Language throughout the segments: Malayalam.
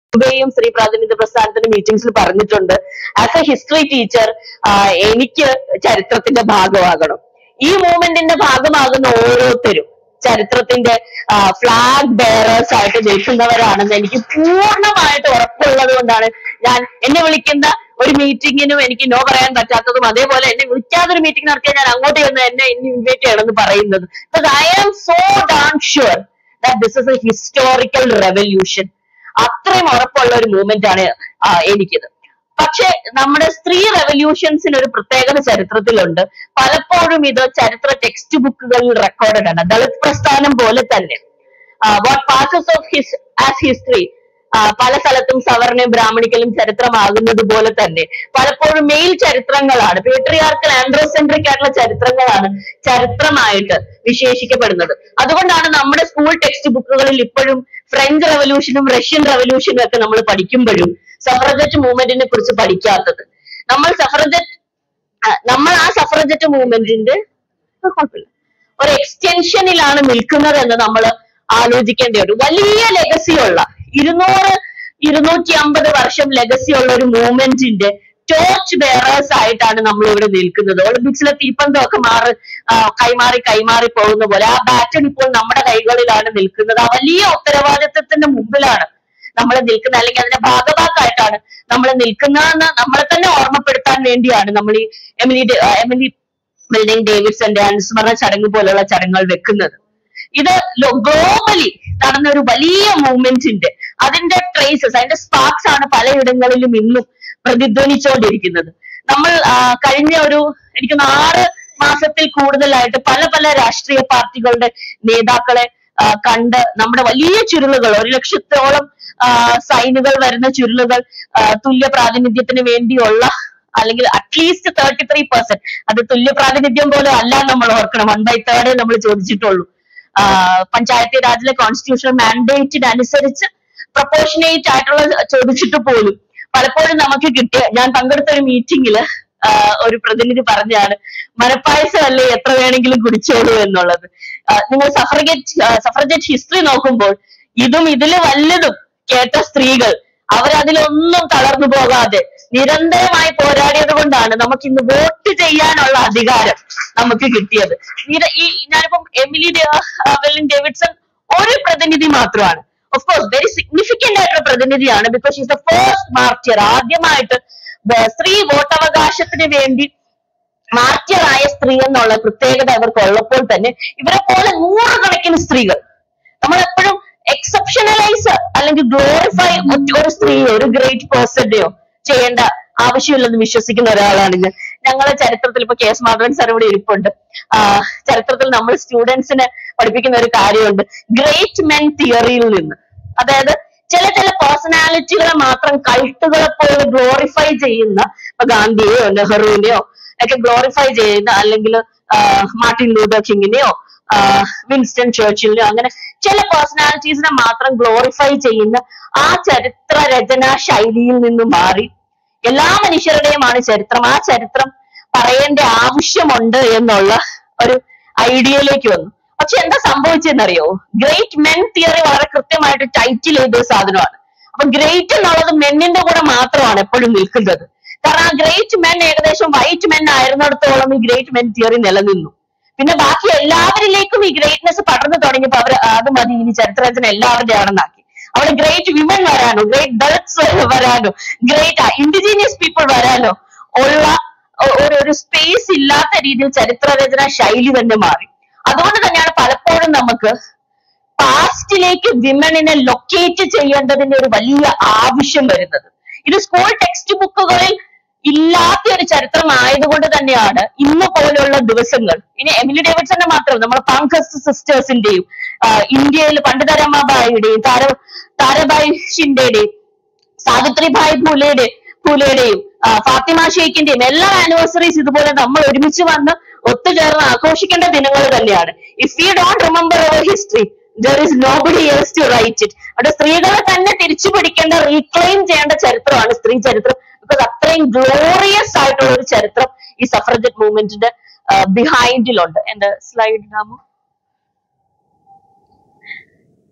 മുമ്പേയും സ്ത്രീ പ്രാതിനിധ്യ പ്രസ്ഥാനത്തിന്റെ മീറ്റിംഗ്സിൽ പറഞ്ഞിട്ടുണ്ട് ആസ് എ ഹിസ്റ്ററി ടീച്ചർ എനിക്ക് ചരിത്രത്തിന്റെ ഭാഗമാകണം ഈ മൂവ്മെന്റിന്റെ ഭാഗമാകുന്ന ഓരോരുത്തരും ചരിത്രത്തിന്റെ ഫ്ലാഗ് ബെയറേഴ്സ് ആയിട്ട് നിൽക്കുന്നവരാണെന്ന് എനിക്ക് പൂർണ്ണമായിട്ട് ഉറപ്പുള്ളത് കൊണ്ടാണ് ഞാൻ എന്നെ വിളിക്കുന്ന ഒരു മീറ്റിങ്ങിനും എനിക്ക് നോ പറയാൻ പറ്റാത്തതും അതേപോലെ എന്നെ വിളിക്കാതൊരു മീറ്റിംഗ് നടത്തിയാൽ ഞാൻ അങ്ങോട്ട് ചെന്ന് എന്നെ എന്നെ ഇൻവൈറ്റ് ചെയ്യണമെന്ന് പറയുന്നത് I am so damn sure that this is a historical revolution അത്രയും ഉറപ്പുള്ള ഒരു മൂവ്മെന്റ് ആണ് ആ, എനിക്കിത് പക്ഷെ നമ്മുടെ സ്ത്രീ റെവല്യൂഷൻസിന് ഒരു പ്രത്യേകത ചരിത്രത്തിലുണ്ട് പലപ്പോഴും ഇത് ചരിത്ര ടെക്സ്റ്റ് ബുക്കുകളിൽ റെക്കോർഡഡ് ആണ് ദളിത് പ്രസ്ഥാനം പോലെ തന്നെ what passes off his as history പല സ്ഥലത്തും സവർണയും ബ്രാഹ്മണിക്കലും ചരിത്രമാകുന്നത് പോലെ തന്നെ പലപ്പോഴും മെയിൽ ചരിത്രങ്ങളാണ് പേട്രിയാർക്കൽ ആൻഡ്രോസെൻട്രിക് ആയിട്ടുള്ള ചരിത്രങ്ങളാണ് ചരിത്രമായിട്ട് വിശേഷിക്കപ്പെടുന്നത് അതുകൊണ്ടാണ് നമ്മുടെ സ്കൂൾ ടെക്സ്റ്റ് ബുക്കുകളിൽ ഇപ്പോഴും ഫ്രഞ്ച് റവല്യൂഷനും റഷ്യൻ റവല്യൂഷനും ഒക്കെ നമ്മൾ പഠിക്കുമ്പോഴും സഫ്രജറ്റ് മൂവ്മെന്റിനെ കുറിച്ച് പഠിക്കാത്തത് നമ്മൾ സഫ്രജറ്റ് നമ്മൾ ആ സഫ്രജറ്റ് മൂവ്മെന്റിന്റെ കുഴപ്പമില്ല ഒരു എക്സ്റ്റൻഷനിലാണ് നിൽക്കുന്നത് എന്ന് നമ്മൾ ആലോചിക്കേണ്ടതുണ്ട് വലിയ ലെഗസിയുള്ള ഇരുന്നൂറ് ഇരുന്നൂറ്റി അമ്പത് വർഷം ലെഗസിയുള്ള ഒരു മൂവ്മെന്റിന്റെ ടോർച്ച് ബെയറേഴ്സ് ആയിട്ടാണ് നമ്മൾ ഇവിടെ നിൽക്കുന്നത് ഒളിമ്പിക്സിലെ തീപ്പന്തം ഒക്കെ മാറി ആ, കൈമാറി കൈമാറി പോകുന്ന പോലെ ആ ബാറ്റൺ ഇപ്പോൾ നമ്മുടെ കൈകളിലാണ് നിൽക്കുന്നത് ആ വലിയ ഉത്തരവാദിത്വത്തിന്റെ മുമ്പിലാണ് നമ്മൾ നിൽക്കുന്നത് അല്ലെങ്കിൽ അതിന്റെ ഭാഗഭാക്കായിട്ടാണ് നമ്മൾ നിൽക്കുന്നതെന്ന് നമ്മളെ തന്നെ ഓർമ്മപ്പെടുത്താൻ വേണ്ടിയാണ് നമ്മൾ ഈ എമിലി ഡേ- ആ, എമിലി ബിൽഡിംഗ് ഡേവിഡ്സന്റെ അനുസ്മരണ ചടങ്ങ് പോലുള്ള ചടങ്ങുകൾ വെക്കുന്നത് ഇത് ഗ്ലോബലി നടന്ന ഒരു വലിയ മൂവ്മെന്റിന്റെ അതിന്റെ ട്രേസസ് അതിന്റെ സ്പാർക്സ് ആണ് പലയിടങ്ങളിലും ഇന്നും പ്രതിധ്വനിച്ചുകൊണ്ടിരിക്കുന്നത് നമ്മൾ ആ, കഴിഞ്ഞ ഒരു എനിക്ക് തോന്നുന്നു ആറ് മാസത്തിൽ കൂടുതലായിട്ട് പല പല രാഷ്ട്രീയ പാർട്ടികളുടെ നേതാക്കളെ ആ, കണ്ട് നമ്മുടെ വലിയ ചുരുളുകൾ ഒരു ലക്ഷത്തോളം ആ, സൈനുകൾ വരുന്ന ചുരുളുകൾ ആ, തുല്യ പ്രാതിനിധ്യത്തിന് വേണ്ടിയുള്ള അല്ലെങ്കിൽ അറ്റ്ലീസ്റ്റ് തേർട്ടി ത്രീ പെർസെന്റ് അത് തുല്യ പ്രാതിനിധ്യം പോലും അല്ല നമ്മൾ ഓർക്കണം വൺ ബൈ തേർഡേ നമ്മൾ ചോദിച്ചിട്ടുള്ളൂ ആ, പഞ്ചായത്തി രാജിലെ കോൺസ്റ്റിറ്റ്യൂഷണൽ മാൻഡേറ്റിന് അനുസരിച്ച് പ്രപ്പോർഷനേറ്റ് ആയിട്ടുള്ള ചോദിച്ചിട്ട് പോലും പലപ്പോഴും നമുക്ക് കിട്ടിയ ഞാൻ പങ്കെടുത്ത ഒരു മീറ്റിംഗില് ഒരു പ്രതിനിധി പറഞ്ഞാണ് മരപ്പായസം അല്ലേ എത്ര വേണമെങ്കിലും കുടിച്ചോളൂ എന്നുള്ളത് ആ, നിങ്ങൾ സഫ്രഗേറ്റ് സഫ്രജറ്റ് ഹിസ്റ്ററി നോക്കുമ്പോൾ ഇതും ഇതില് വല്ലതും കേട്ട സ്ത്രീകൾ അവരതിലൊന്നും തളർന്നു പോകാതെ നിരന്തരമായി പോരാടിയത് കൊണ്ടാണ് നമുക്ക് ഇന്ന് വോട്ട് ചെയ്യാനുള്ള അധികാരം നമുക്ക് കിട്ടിയത് നിര- ഈ ഞാനിപ്പം എമിലി ഡേ- ആ, വെല്ലിൻ ഡേവിഡ്സൺ ഒരു പ്രതിനിധി മാത്രമാണ് ഓഫ് കോഴ്സ് വെരി സിഗ്നിഫിക്കന്റ് ആയിട്ടുള്ള പ്രതിനിധിയാണ് because she's the first martyr ആദ്യമായിട്ട് ബ- സ്ത്രീ വോട്ടവകാശത്തിന് വേണ്ടി മാർട്ടിയറായ സ്ത്രീ എന്നുള്ള പ്രത്യേകത അവർക്ക് ഉള്ളപ്പോൾ തന്നെ ഇവരെ പോലെ നൂറുകണക്കിന് സ്ത്രീകൾ നമ്മൾ എപ്പോഴും എക്സെപ്ഷണലൈസ് അല്ലെങ്കിൽ ഗ്ലോറിഫൈ ഒരു സ്ത്രീയോ ഒരു ഗ്രേറ്റ് പേഴ്സന്റെയോ ചെയ്യേണ്ട ആവശ്യമില്ലെന്ന് വിശ്വസിക്കുന്ന ഒരാളാണ് ഞാൻ ഞങ്ങളെ ചരിത്രത്തിൽ ഇപ്പൊ കെ എസ് മാധവൻ സാർ ഇവിടെ ഇരിപ്പുണ്ട് ആ, ചരിത്രത്തിൽ നമ്മൾ സ്റ്റുഡൻസിനെ പഠിപ്പിക്കുന്ന ഒരു കാര്യമുണ്ട് ഗ്രേറ്റ് മെൻ തിയറിയിൽ നിന്ന് അതായത് ചില ചില പേഴ്സണാലിറ്റികളെ മാത്രം കൾട്ടുകളെ പോലെ ഗ്ലോറിഫൈ ചെയ്യുന്ന ഇപ്പൊ ഗാന്ധിയെയോ നെഹ്റുവിനെയോ ഒക്കെ ഗ്ലോറിഫൈ ചെയ്യുന്ന അല്ലെങ്കിൽ മാർട്ടിൻ ലൂതർ കിങ്ങിനെയോ വിൻസ്റ്റൺ ചേർച്ചിലിനെയോ അങ്ങനെ ചില പേഴ്സണാലിറ്റീസിനെ മാത്രം ഗ്ലോറിഫൈ ചെയ്യുന്ന ആ ചരിത്ര രചനാ ശൈലിയിൽ നിന്ന് മാറി എല്ലാ മനുഷ്യരുടെയുമാണ് ചരിത്രം ആ ചരിത്രം പറയേണ്ട ആവശ്യമുണ്ട് എന്നുള്ള ഒരു ഐഡിയയിലേക്ക് വന്നു പക്ഷെ എന്താ സംഭവിച്ചെന്നറിയോ ഗ്രേറ്റ് മെൻ തിയറി വളരെ കൃത്യമായിട്ട് ടൈറ്റിൽ ചെയ്ത ഒരു സാധനമാണ് അപ്പൊ ഗ്രേറ്റ് എന്നുള്ളത് മെന്നിന്റെ കൂടെ മാത്രമാണ് എപ്പോഴും നിൽക്കുന്നത് കാരണം ആ ഗ്രേറ്റ് മെൻ ഏകദേശം വൈറ്റ് മെൻ ആയിരുന്നിടത്തോളം ഈ ഗ്രേറ്റ് മെൻ തിയറി നിലനിന്നു പിന്നെ ബാക്കി എല്ലാവരിലേക്കും ഈ ഗ്രേറ്റ്നെസ് പടർന്നു തുടങ്ങിയപ്പോ അവർ അത് മതി ഇനി ചരിത്രരചന എല്ലാവരുടെ ആണെന്നാക്കി അവിടെ ഗ്രേറ്റ് വിമൻ വരാനോ ഗ്രേറ്റ് ദളിത്സ് വരാനോ ഗ്രേറ്റ് ഇൻഡിജീനിയസ് പീപ്പിൾ വരാനോ ഉള്ള ഒ- ഒരു ഒരു സ്പേസ് ഇല്ലാത്ത രീതിയിൽ ചരിത്രരചന ശൈലി തന്നെ മാറി അതുകൊണ്ട് തന്നെയാണ് പലപ്പോഴും നമുക്ക് പാസ്റ്റിലേക്ക് വിമണിനെ ലൊക്കേറ്റ് ചെയ്യേണ്ടതിന്റെ ഒരു വലിയ ആവശ്യം വരുന്നത് ഇത് സ്കൂൾ ടെക്സ്റ്റ് ബുക്കുകളിൽ ഇല്ലാത്ത ഒരു ചരിത്രം ആയതുകൊണ്ട് തന്നെയാണ് ഇന്ന് പോലുള്ള ദിവസങ്ങൾ ഇനി എമിലി ഡേവിഡ്സന്റെ മാത്രം നമ്മുടെ പാങ്കസ് സിസ്റ്റേഴ്സിന്റെയും ഇന്ത്യയിൽ പണ്ഡിത രമാബായിയുടെയും താര താരബായി ഷിൻഡെയുടെയും സാവിത്രിഭായ് ഫൂലെയുടെ ഫൂലെയുടെയും ആ, ഫാത്തിമ ഷെയ്ഖിന്റെയും എല്ലാ ആനിവേഴ്സറീസ് ഇതുപോലെ നമ്മൾ ഒരുമിച്ച് വന്ന് ഒത്തുചേർന്ന് ആഘോഷിക്കേണ്ട ദിനങ്ങൾ തന്നെയാണ് if you don't remember our history there is nobody else to write it അവിടെ സ്ത്രീകളെ തന്നെ തിരിച്ചു പിടിക്കേണ്ട റീക്ലെയിം ചെയ്യേണ്ട ചരിത്രമാണ് സ്ത്രീ ചരിത്രം ബിക്കോസ് അത്രയും ഗ്ലോറിയസ് ആയിട്ടുള്ള ഒരു ചരിത്രം ഈ സഫ്രജറ്റ് മൂവ്മെന്റിന്റെ ബിഹൈൻഡിലുണ്ട് എന്റെ സ്ലൈഡ് ഇടാമോ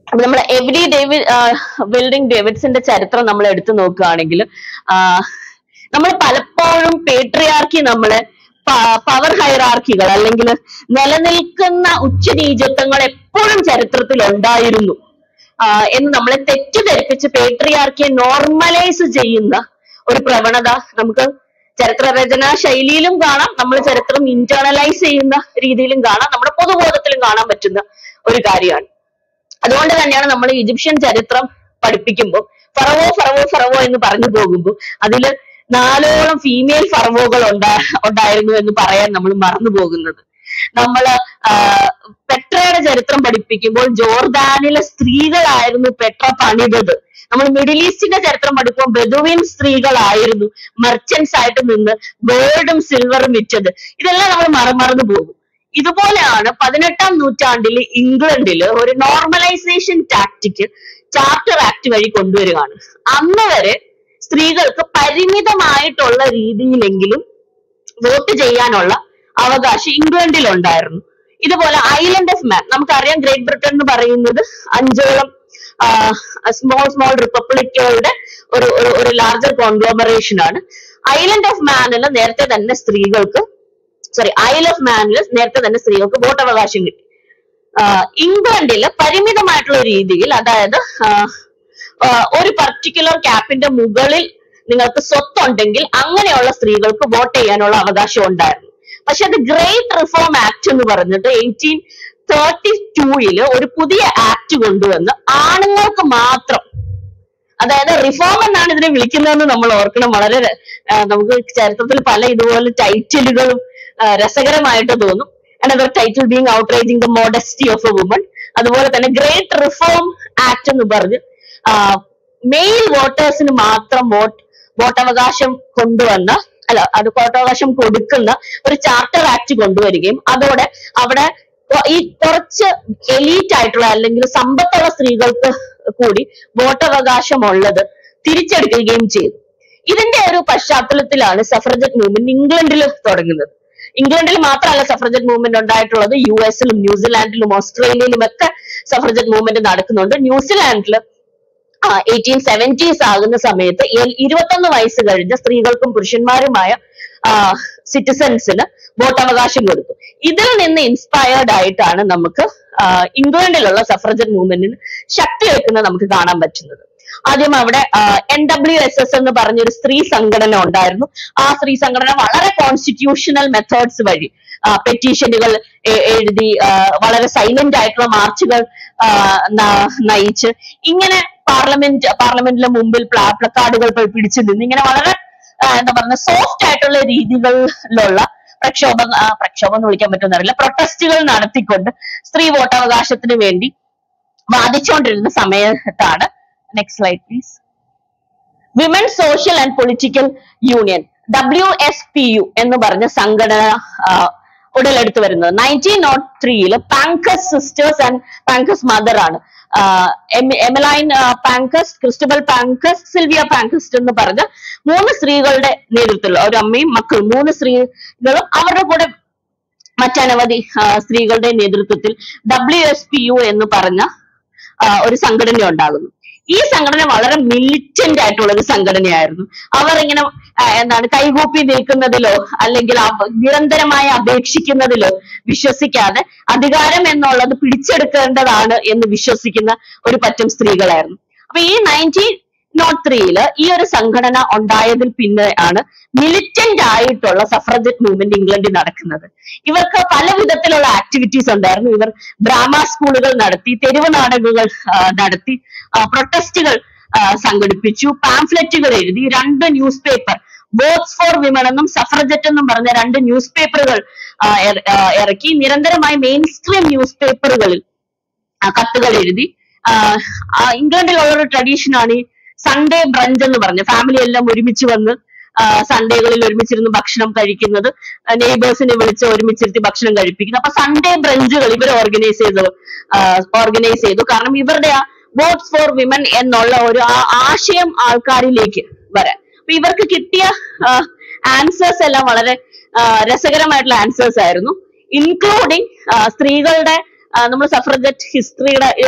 അപ്പൊ നമ്മൾ എവരി ഡേവിഡ് ബിൽഡിംഗ് ഡേവിഡ്സിന്റെ ചരിത്രം നമ്മൾ എടുത്തു നോക്കുകയാണെങ്കിൽ നമ്മൾ പലപ്പോഴും പേട്രിയാർക്കി നമ്മള് പവർ ഹൈറാർക്കികൾ അല്ലെങ്കിൽ നിലനിൽക്കുന്ന ഉച്ചനീചത്വങ്ങൾ എപ്പോഴും ചരിത്രത്തിൽ ഉണ്ടായിരുന്നു ആഹ് എന്ന് നമ്മളെ തെറ്റിദ്ധരിപ്പിച്ച് പേട്രിയാർക്കിയെ നോർമലൈസ് ചെയ്യുന്ന ഒരു പ്രവണത നമുക്ക് ചരിത്രരചനാ ശൈലിയിലും കാണാം നമ്മൾ ചരിത്രം ഇന്റേണലൈസ് ചെയ്യുന്ന രീതിയിലും കാണാം നമ്മുടെ പൊതുബോധത്തിലും കാണാൻ പറ്റുന്ന ഒരു കാര്യമാണ് അതുകൊണ്ട് തന്നെയാണ് നമ്മൾ ഈജിപ്ഷ്യൻ ചരിത്രം പഠിപ്പിക്കുമ്പോൾ ഫറവോ ഫറവോ ഫറവോ എന്ന് പറഞ്ഞു പോകുമ്പോൾ അതില് നാലോളം ഫീമെയിൽ ഫറവോകൾ ഉണ്ടാ ഉണ്ടായിരുന്നു എന്ന് പറയാൻ നമ്മൾ മറന്നു പോകുന്നത് നമ്മള് ആഹ് പെട്രയുടെ ചരിത്രം പഠിപ്പിക്കുമ്പോൾ ജോർദാനിലെ സ്ത്രീകളായിരുന്നു പെട്ര പണിതത് നമ്മൾ മിഡിൽ ഈസ്റ്റിന്റെ ചരിത്രം പഠിക്കുമ്പോൾ ബെദുവിൻ സ്ത്രീകളായിരുന്നു മെർച്ചൻസ് ആയിട്ട് നിന്ന് ഗോൾഡും സിൽവറും വിറ്റത് ഇതെല്ലാം നമ്മൾ മറ മറന്നു പോകും ഇതുപോലെയാണ് പതിനെട്ടാം നൂറ്റാണ്ടിൽ ഇംഗ്ലണ്ടിൽ ഒരു നോർമലൈസേഷൻ ടാക്ടിക് ചാർട്ടർ ആക്ട് വഴി കൊണ്ടുവരികയാണ് അന്ന് വരെ സ്ത്രീകൾക്ക് പരിമിതമായിട്ടുള്ള രീതിയിലെങ്കിലും വോട്ട് ചെയ്യാനുള്ള അവകാശം ഇംഗ്ലണ്ടിൽ ഉണ്ടായിരുന്നു ഇതുപോലെ ഐലൻഡ് ഓഫ് മാൻ നമുക്കറിയാം ഗ്രേറ്റ് ബ്രിട്ടൻ എന്ന് പറയുന്നത് അഞ്ചോളം സ്മോൾ സ്മോൾ റിപ്പബ്ലിക്കുകളുടെ ഒരു ഒരു ഒരു ലാർജർ കോൺഗ്ലോമറേഷൻ ആണ് ഐലൻഡ് ഓഫ് മാനിൽ നേരത്തെ തന്നെ സ്ത്രീകൾക്ക് സോറി ഐൽ ഓഫ് മാനിൽ നേരത്തെ തന്നെ സ്ത്രീകൾക്ക് വോട്ടവകാശം കിട്ടി ആഹ് ഇംഗ്ലണ്ടില് പരിമിതമായിട്ടുള്ള രീതിയിൽ അതായത് ആഹ് ആഹ് ഒരു പർട്ടിക്കുലർ ക്യാപ്പിന്റെ മുകളിൽ നിങ്ങൾക്ക് സ്വത്തുണ്ടെങ്കിൽ അങ്ങനെയുള്ള സ്ത്രീകൾക്ക് വോട്ട് ചെയ്യാനുള്ള അവകാശം ഉണ്ടായിരുന്നു പക്ഷെ അത് ഗ്രേറ്റ് റിഫോം ആക്ട് എന്ന് പറഞ്ഞിട്ട് എയ്റ്റീൻ തേർട്ടി ടൂയില് ഒരു പുതിയ ആക്ട് കൊണ്ടുവന്ന് ആണുങ്ങൾക്ക് മാത്രം അതായത് റിഫോം എന്നാണ് ഇതിനെ വിളിക്കുന്നതെന്ന് നമ്മൾ ഓർക്കണം വളരെ ര- ആ, നമുക്ക് ചരിത്രത്തിൽ പല ഇതുപോലെ ടൈറ്റിലുകളും രസകരമായിട്ട് തോന്നും another title being outraging the modesty of a woman അതുപോലെ തന്നെ ഗ്രേറ്റ് റിഫോം ആക്ട് എന്ന് പറഞ്ഞ് മെയിൽ വോട്ടേഴ്സിന് മാത്രം വോട്ട് വോട്ടവകാശം കൊണ്ടുവന്ന അല്ല അത് വോട്ടവകാശം കൊടുക്കുന്ന ഒരു ചാർട്ടർ ആക്ട് കൊണ്ടുവരികയും അതോടെ അവിടെ കൊ- ഈ കുറച്ച് എലീറ്റ് ആയിട്ടുള്ള അല്ലെങ്കിൽ സമ്പത്തുള്ള സ്ത്രീകൾക്ക് കൂടി വോട്ടവകാശം ഉള്ളത് തിരിച്ചെടുക്കുകയും ചെയ്തു ഇതിന്റെ ഒരു പശ്ചാത്തലത്തിലാണ് സഫ്രജറ്റ് മൂവ്മെന്റ് ഇംഗ്ലണ്ടിൽ തുടങ്ങുന്നത് ഇംഗ്ലണ്ടിൽ മാത്രമല്ല സഫ്രജറ്റ് മൂവ്മെന്റ് ഉണ്ടായിട്ടുള്ളത് യു എസിലും ന്യൂസിലാൻഡിലും ഓസ്ട്രേലിയയിലും ഒക്കെ സഫ്രജറ്റ് മൂവ്മെന്റ് നടക്കുന്നുണ്ട് ന്യൂസിലാൻഡിൽ എയ്റ്റീൻ സെവൻറ്റീസ് ആകുന്ന സമയത്ത് എൽ- ഇരുപത്തൊന്ന് വയസ്സ് കഴിഞ്ഞ സ്ത്രീകൾക്കും പുരുഷന്മാരുമായ സിറ്റിസൺസിന് വോട്ടവകാശം കൊടുത്തു ഇതിൽ നിന്ന് ഇൻസ്പയർഡ് ആയിട്ടാണ് നമുക്ക് ആ, ഇംഗ്ലണ്ടിലുള്ള സഫ്രജറ്റ് മൂവ്മെന്റിന് ശക്തി വെക്കുന്നത് നമുക്ക് കാണാൻ പറ്റുന്നത് ആദ്യം അവിടെ എൻ ഡബ്ല്യു എസ് എസ് എന്ന് പറഞ്ഞൊരു സ്ത്രീ സംഘടന ഉണ്ടായിരുന്നു ആ സ്ത്രീ സംഘടന വളരെ കോൺസ്റ്റിറ്റ്യൂഷണൽ മെത്തേഡ്സ് വഴി പെറ്റീഷനുകൾ എഴുതി ആ, വളരെ സൈലന്റ് ആയിട്ടുള്ള മാർച്ചുകൾ ആ, ന- നയിച്ച് ഇങ്ങനെ പാർലമെന്റ് പാർലമെന്റിലെ മുമ്പിൽ പ്ലക്കാർഡുകൾ പിടിച്ചു നിന്ന് ഇങ്ങനെ വളരെ ആ, എന്താ പറയുക സോഫ്റ്റ് ആയിട്ടുള്ള രീതികളിലുള്ള പ്രക്ഷോഭം ആ, പ്രക്ഷോഭം എന്ന് വിളിക്കാൻ പറ്റുമെന്നറിയില്ല പ്രൊട്ടസ്റ്റുകൾ നടത്തിക്കൊണ്ട് സ്ത്രീ വോട്ടവകാശത്തിന് വേണ്ടി വാദിച്ചുകൊണ്ടിരുന്ന സമയത്താണ് next slide please women social and political union W S P U എന്ന് പറഞ്ഞ സംഘടന ആ, ഉടലെടുത്ത് വരുന്നത് നയൻറ്റീൻ നോട്ട് ത്രീയില് Pankhurst sisters and Pankhurst mother ആണ് ആ, എമി- എമലൈൻ ആ, പാങ്കസ് ക്രിസ്റ്റബൽ പാങ്കസ് സിൽവിയ പാങ്കസ്റ്റ് എന്ന് പറഞ്ഞ മൂന്ന് സ്ത്രീകളുടെ നേതൃത്വത്തിൽ ഒരു അമ്മയും മക്കളും മൂന്ന് സ്ത്രീകളും അവരുടെ കൂടെ മറ്റനവധി ആ, സ്ത്രീകളുടെ നേതൃത്വത്തിൽ ഡബ്ല്യു എസ് പി യു എന്ന് പറഞ്ഞ ആ, ഒരു സംഘടന ഉണ്ടാകുന്നു ഈ സംഘടന വളരെ മിലിറ്റന്റ് ആയിട്ടുള്ള ഒരു സംഘടനയായിരുന്നു അവർ ഇങ്ങനെ ആ, എന്താണ് കൈകൂപ്പി നിൽക്കുന്നതിലോ അല്ലെങ്കിൽ അപ- നിരന്തരമായി അപേക്ഷിക്കുന്നതിലോ വിശ്വസിക്കാതെ അധികാരം എന്നുള്ളത് പിടിച്ചെടുക്കേണ്ടതാണ് എന്ന് വിശ്വസിക്കുന്ന ഒരു പറ്റം സ്ത്രീകളായിരുന്നു അപ്പൊ ഈ നയൻറ്റീൻ നോട്ട് ത്രീയില് ഈ ഒരു സംഘടന ഉണ്ടായതിൽ പിന്നെ ആണ് മിലിറ്റന്റ് ആയിട്ടുള്ള സഫ്രജറ്റ് മൂവ്മെന്റ് ഇംഗ്ലണ്ടിൽ നടക്കുന്നത് ഇവർക്ക് പല വിധത്തിലുള്ള ആക്ടിവിറ്റീസ് ഉണ്ടായിരുന്നു ഇവർ ഡ്രാമ സ്കൂളുകൾ നടത്തി തെരുവ് നാടകങ്ങൾ ആ, നടത്തി പ്രൊട്ടസ്റ്റുകൾ സംഘടിപ്പിച്ചു പാംഫ്ലെറ്റുകൾ എഴുതി രണ്ട് newspaper votes for women എന്നും സഫ്രജറ്റ് എന്നും പറഞ്ഞ രണ്ട് ന്യൂസ് പേപ്പറുകൾ ഇറക്കി നിരന്തരമായി മെയിൻ സ്ട്രീം ന്യൂസ് പേപ്പറുകളിൽ ആ, കത്തുകൾ എഴുതി ആ, ആ, ഇംഗ്ലണ്ടിലുള്ള ഒരു ട്രഡീഷൻ ആണ് ഈ സൺഡേ ബ്രഞ്ച് എന്ന് പറഞ്ഞ ഫാമിലി എല്ലാം ഒരുമിച്ച് വന്ന് ആ, സൺഡേകളിൽ ഒരുമിച്ചിരുന്ന് ഭക്ഷണം കഴിക്കുന്നത് നെയ്ബേഴ്സിനെ വിളിച്ച് ഒരുമിച്ചിരുത്തി ഭക്ഷണം കഴിപ്പിക്കുന്നത് അപ്പൊ സൺഡേ ബ്രഞ്ചുകൾ ഇവർ ഓർഗനൈസ് ചെയ്തു ഓർഗനൈസ് ചെയ്തു കാരണം ഇവരുടെ ആ വോട്ട്സ് ഫോർ വിമൻ എന്നുള്ള ഒരു ആ ആശയം ആൾക്കാരിലേക്ക് വരാൻ അപ്പൊ ഇവർക്ക് കിട്ടിയ ആൻസേഴ്സ് എല്ലാം വളരെ ആ, രസകരമായിട്ടുള്ള ആൻസേഴ്സ് ആയിരുന്നു ഇൻക്ലൂഡിങ് സ്ത്രീകളുടെ നമ്മൾ സഫ്രജറ്റ് ഹിസ്റ്ററിയുടെ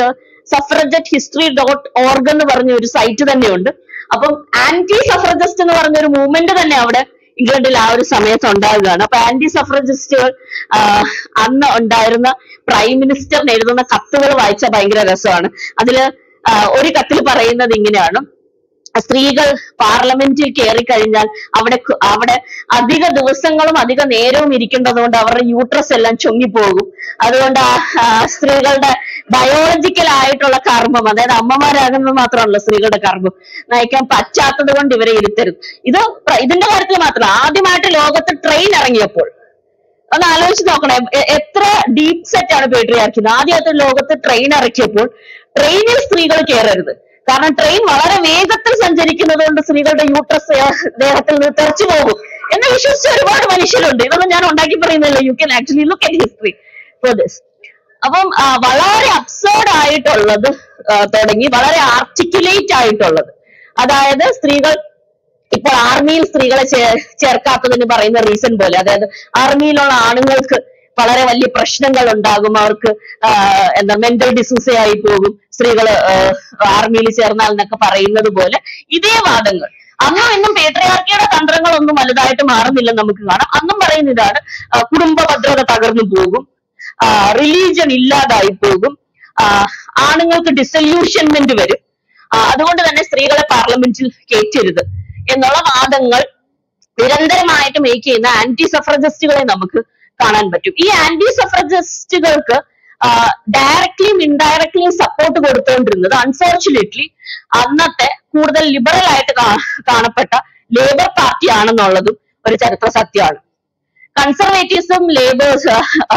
സഫ്രജറ്റ് ഹിസ്റ്ററി ഡോട്ട് ഓർഗ് എന്ന് പറഞ്ഞ ഒരു സൈറ്റ് തന്നെയുണ്ട് അപ്പം ആന്റി സഫ്രജിസ്റ്റ് എന്ന് പറഞ്ഞ ഒരു മൂവ്മെന്റ് തന്നെ അവിടെ ഇംഗ്ലണ്ടിൽ ആ ഒരു സമയത്ത് ഉണ്ടാവുകയാണ് അപ്പൊ ആന്റി സഫ്രജിസ്റ്റുകൾ അന്ന് ഉണ്ടായിരുന്ന പ്രൈം മിനിസ്റ്ററിന് എഴുതുന്ന കത്തുകൾ വായിച്ചാൽ ഭയങ്കര രസമാണ് അതില് ആ, ഒരു കത്തിൽ പറയുന്നത് ഇങ്ങനെയാണ് സ്ത്രീകൾ പാർലമെന്റിൽ കയറി കഴിഞ്ഞാൽ അവിടെ കു- അവിടെ അധിക ദിവസങ്ങളും അധിക നേരവും ഇരിക്കേണ്ടത് കൊണ്ട് അവരുടെ യൂട്രസ് എല്ലാം ചുങ്ങിപ്പോകും അതുകൊണ്ട് ആ ആ സ്ത്രീകളുടെ ബയോളജിക്കൽ ആയിട്ടുള്ള കർമ്മം അതായത് അമ്മമാരാകുന്നത് മാത്രമല്ല സ്ത്രീകളുടെ കർമ്മം നയിക്കാൻ പറ്റാത്തത് കൊണ്ട് ഇവരെ ഇരുത്തരുത് ഇത് പ്ര- ഇതിന്റെ കാര്യത്തിൽ മാത്രം ആദ്യമായിട്ട് ലോകത്ത് ട്രെയിൻ ഇറങ്ങിയപ്പോൾ ഒന്ന് ആലോചിച്ച് നോക്കണേ എ- എത്ര ഡീപ് സെറ്റ് ആണ് പേട്രിയാർക്കിയത് ആദ്യമായിട്ട് ലോകത്ത് ട്രെയിൻ ഇറക്കിയപ്പോൾ ട്രെയിനിൽ സ്ത്രീകൾ കയറരുത് കാരണം ട്രെയിൻ വളരെ വേഗത്തിൽ സഞ്ചരിക്കുന്നത് കൊണ്ട് സ്ത്രീകളുടെ യൂട്രസ് ദേഹത്തിൽ നിന്ന് തെറിച്ചു പോകും എന്ന് വിശ്വസിച്ച ഒരുപാട് മനുഷ്യരുണ്ട് ഇതൊന്നും ഞാൻ ഉണ്ടാക്കി പറയുന്നില്ല you can actually look at history for this അപ്പം ആ, വളരെ അബ്സേർഡ് ആയിട്ടുള്ളത് ആ, തുടങ്ങി വളരെ ആർട്ടിക്കുലേറ്റ് ആയിട്ടുള്ളത് അതായത് സ്ത്രീകൾ ഇപ്പോൾ ആർമിയിൽ സ്ത്രീകളെ ചേ- ചേർക്കാത്തതിന് പറയുന്ന റീസൺ പോലെ അതായത് ആർമിയിലുള്ള ആണുങ്ങൾക്ക് വളരെ വലിയ പ്രശ്നങ്ങൾ ഉണ്ടാകും അവർക്ക് ആ, എന്താ മെന്റൽ ഡിസൂസ ആയി പോകും സ്ത്രീകൾ ആർമിയിൽ ചേർന്നാൽ എന്നൊക്കെ പറയുന്നത് പോലെ ഇതേ വാദങ്ങൾ അന്നും ഇന്നും പേട്രിയാർക്കിയുടെ തന്ത്രങ്ങളൊന്നും വലുതായിട്ട് മാറുന്നില്ലെന്ന് നമുക്ക് കാണാം അന്നും പറയുന്ന ഇതാണ് ആ, കുടുംബ ഭദ്രത തകർന്നു പോകും റിലീജിയൻ ഇല്ലാതായി പോകും ആ, ആണുങ്ങൾക്ക് ഡിസല്യൂഷൻമെന്റ് വരും ആ, അതുകൊണ്ട് തന്നെ സ്ത്രീകളെ പാർലമെന്റിൽ കയറ്റരുത് എന്നുള്ള വാദങ്ങൾ നിരന്തരമായിട്ട് മേക്ക് ചെയ്യുന്ന ആന്റി സഫ്രജിസ്റ്റുകളെ നമുക്ക് കാണാൻ പറ്റും ഈ ആന്റി സഫ്രജിസ്റ്റുകൾക്ക് ഡയറക്ട്ലിയും ഇൻഡയറക്ട്ലിയും സപ്പോർട്ട് കൊടുത്തുകൊണ്ടിരുന്നത് അൺഫോർച്ചുനേറ്റ്ലി അന്നത്തെ കൂടുതൽ ലിബറൽ ആയിട്ട് കാ- കാണപ്പെട്ട ലേബർ പാർട്ടി ആണെന്നുള്ളതും ഒരു ചരിത്ര സത്യമാണ് കൺസർവേറ്റീവ്സും ലേബേഴ്സ്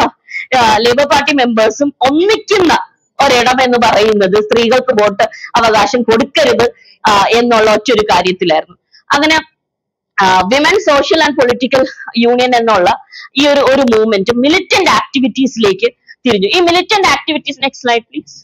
ലേബർ പാർട്ടി മെമ്പേഴ്സും ഒന്നിക്കുന്ന ഒരിടം എന്ന് പറയുന്നത് സ്ത്രീകൾക്ക് വോട്ട് അവകാശം കൊടുക്കരുത് ആ, എന്നുള്ള ഒറ്റൊരു കാര്യത്തിലായിരുന്നു അങ്ങനെ women social and political union എന്നുള്ള ഈ ഒരു ഒരു മൂവ്മെന്റ് മിലിറ്റന്റ് ആക്ടിവിറ്റീസിലേക്ക് തിരിഞ്ഞു ഈ militant activities next slide please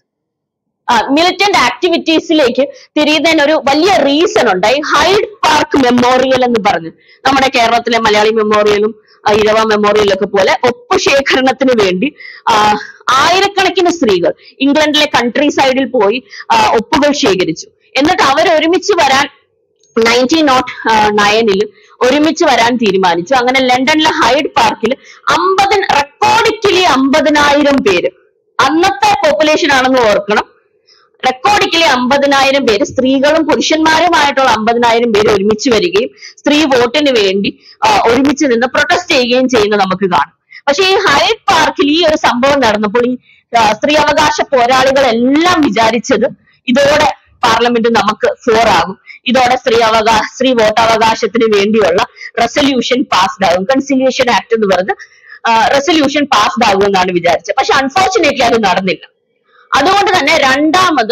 militant ആക്ടിവിറ്റീസിലേക്ക് തിരിയുന്നതിന് ഒരു വലിയ റീസൺ ഉണ്ട് ഈ ഹൈഡ് പാർക്ക് മെമ്മോറിയൽ എന്ന് പറഞ്ഞു നമ്മുടെ കേരളത്തിലെ മലയാളി മെമ്മോറിയലും ആ, ഇരവ മെമ്മോറിയലും ഒക്കെ പോലെ ഒപ്പ് ശേഖരണത്തിന് വേണ്ടി ആ, ആയിരക്കണക്കിന് സ്ത്രീകൾ ഇംഗ്ലണ്ടിലെ കൺട്രി സൈഡിൽ പോയി ആ, ഒപ്പുകൾ ശേഖരിച്ചു എന്നിട്ട് അവർ ഒരുമിച്ച് വരാൻ നയൻറ്റീൻ നോട്ട് നയനിൽ ഒരുമിച്ച് വരാൻ തീരുമാനിച്ചു അങ്ങനെ ലണ്ടനിലെ ഹൈഡ് പാർക്കിൽ അമ്പത് റെക്കോർഡിക്കലി അമ്പതിനായിരം പേര് അന്നത്തെ പോപ്പുലേഷൻ ആണെന്ന് ഓർക്കണം റെക്കോർഡിക്കലി അമ്പതിനായിരം പേര് സ്ത്രീകളും പുരുഷന്മാരുമായിട്ടുള്ള അമ്പതിനായിരം പേര് ഒരുമിച്ച് വരികയും സ്ത്രീ വോട്ടിന് വേണ്ടി ആ, ഒരുമിച്ച് നിന്ന് പ്രൊട്ടസ്റ്റ് ചെയ്യുകയും ചെയ്യുന്നത് നമുക്ക് കാണാം പക്ഷെ ഈ ഹൈഡ് പാർക്കിൽ ഈ ഒരു സംഭവം നടന്നപ്പോൾ ഈ ആ, സ്ത്രീ അവകാശ പോരാളികളെല്ലാം വിചാരിച്ചത് ഇതോടെ പാർലമെന്റ് നമുക്ക് ഫ്ലോർ ആകും ഇതോടെ സ്ത്രീ അവകാശ സ്ത്രീ വോട്ടവകാശത്തിന് വേണ്ടിയുള്ള റെസൊല്യൂഷൻ പാസ്ഡ് ആകും കൺസിലിയേഷൻ ആക്ട് എന്ന് പറഞ്ഞ് റെസൊല്യൂഷൻ പാസ്ഡ് ആകും എന്നാണ് വിചാരിച്ചത് പക്ഷെ അൺഫോർച്ചുനേറ്റ്ലി അത് നടന്നില്ല അതുകൊണ്ട് തന്നെ രണ്ടാമത്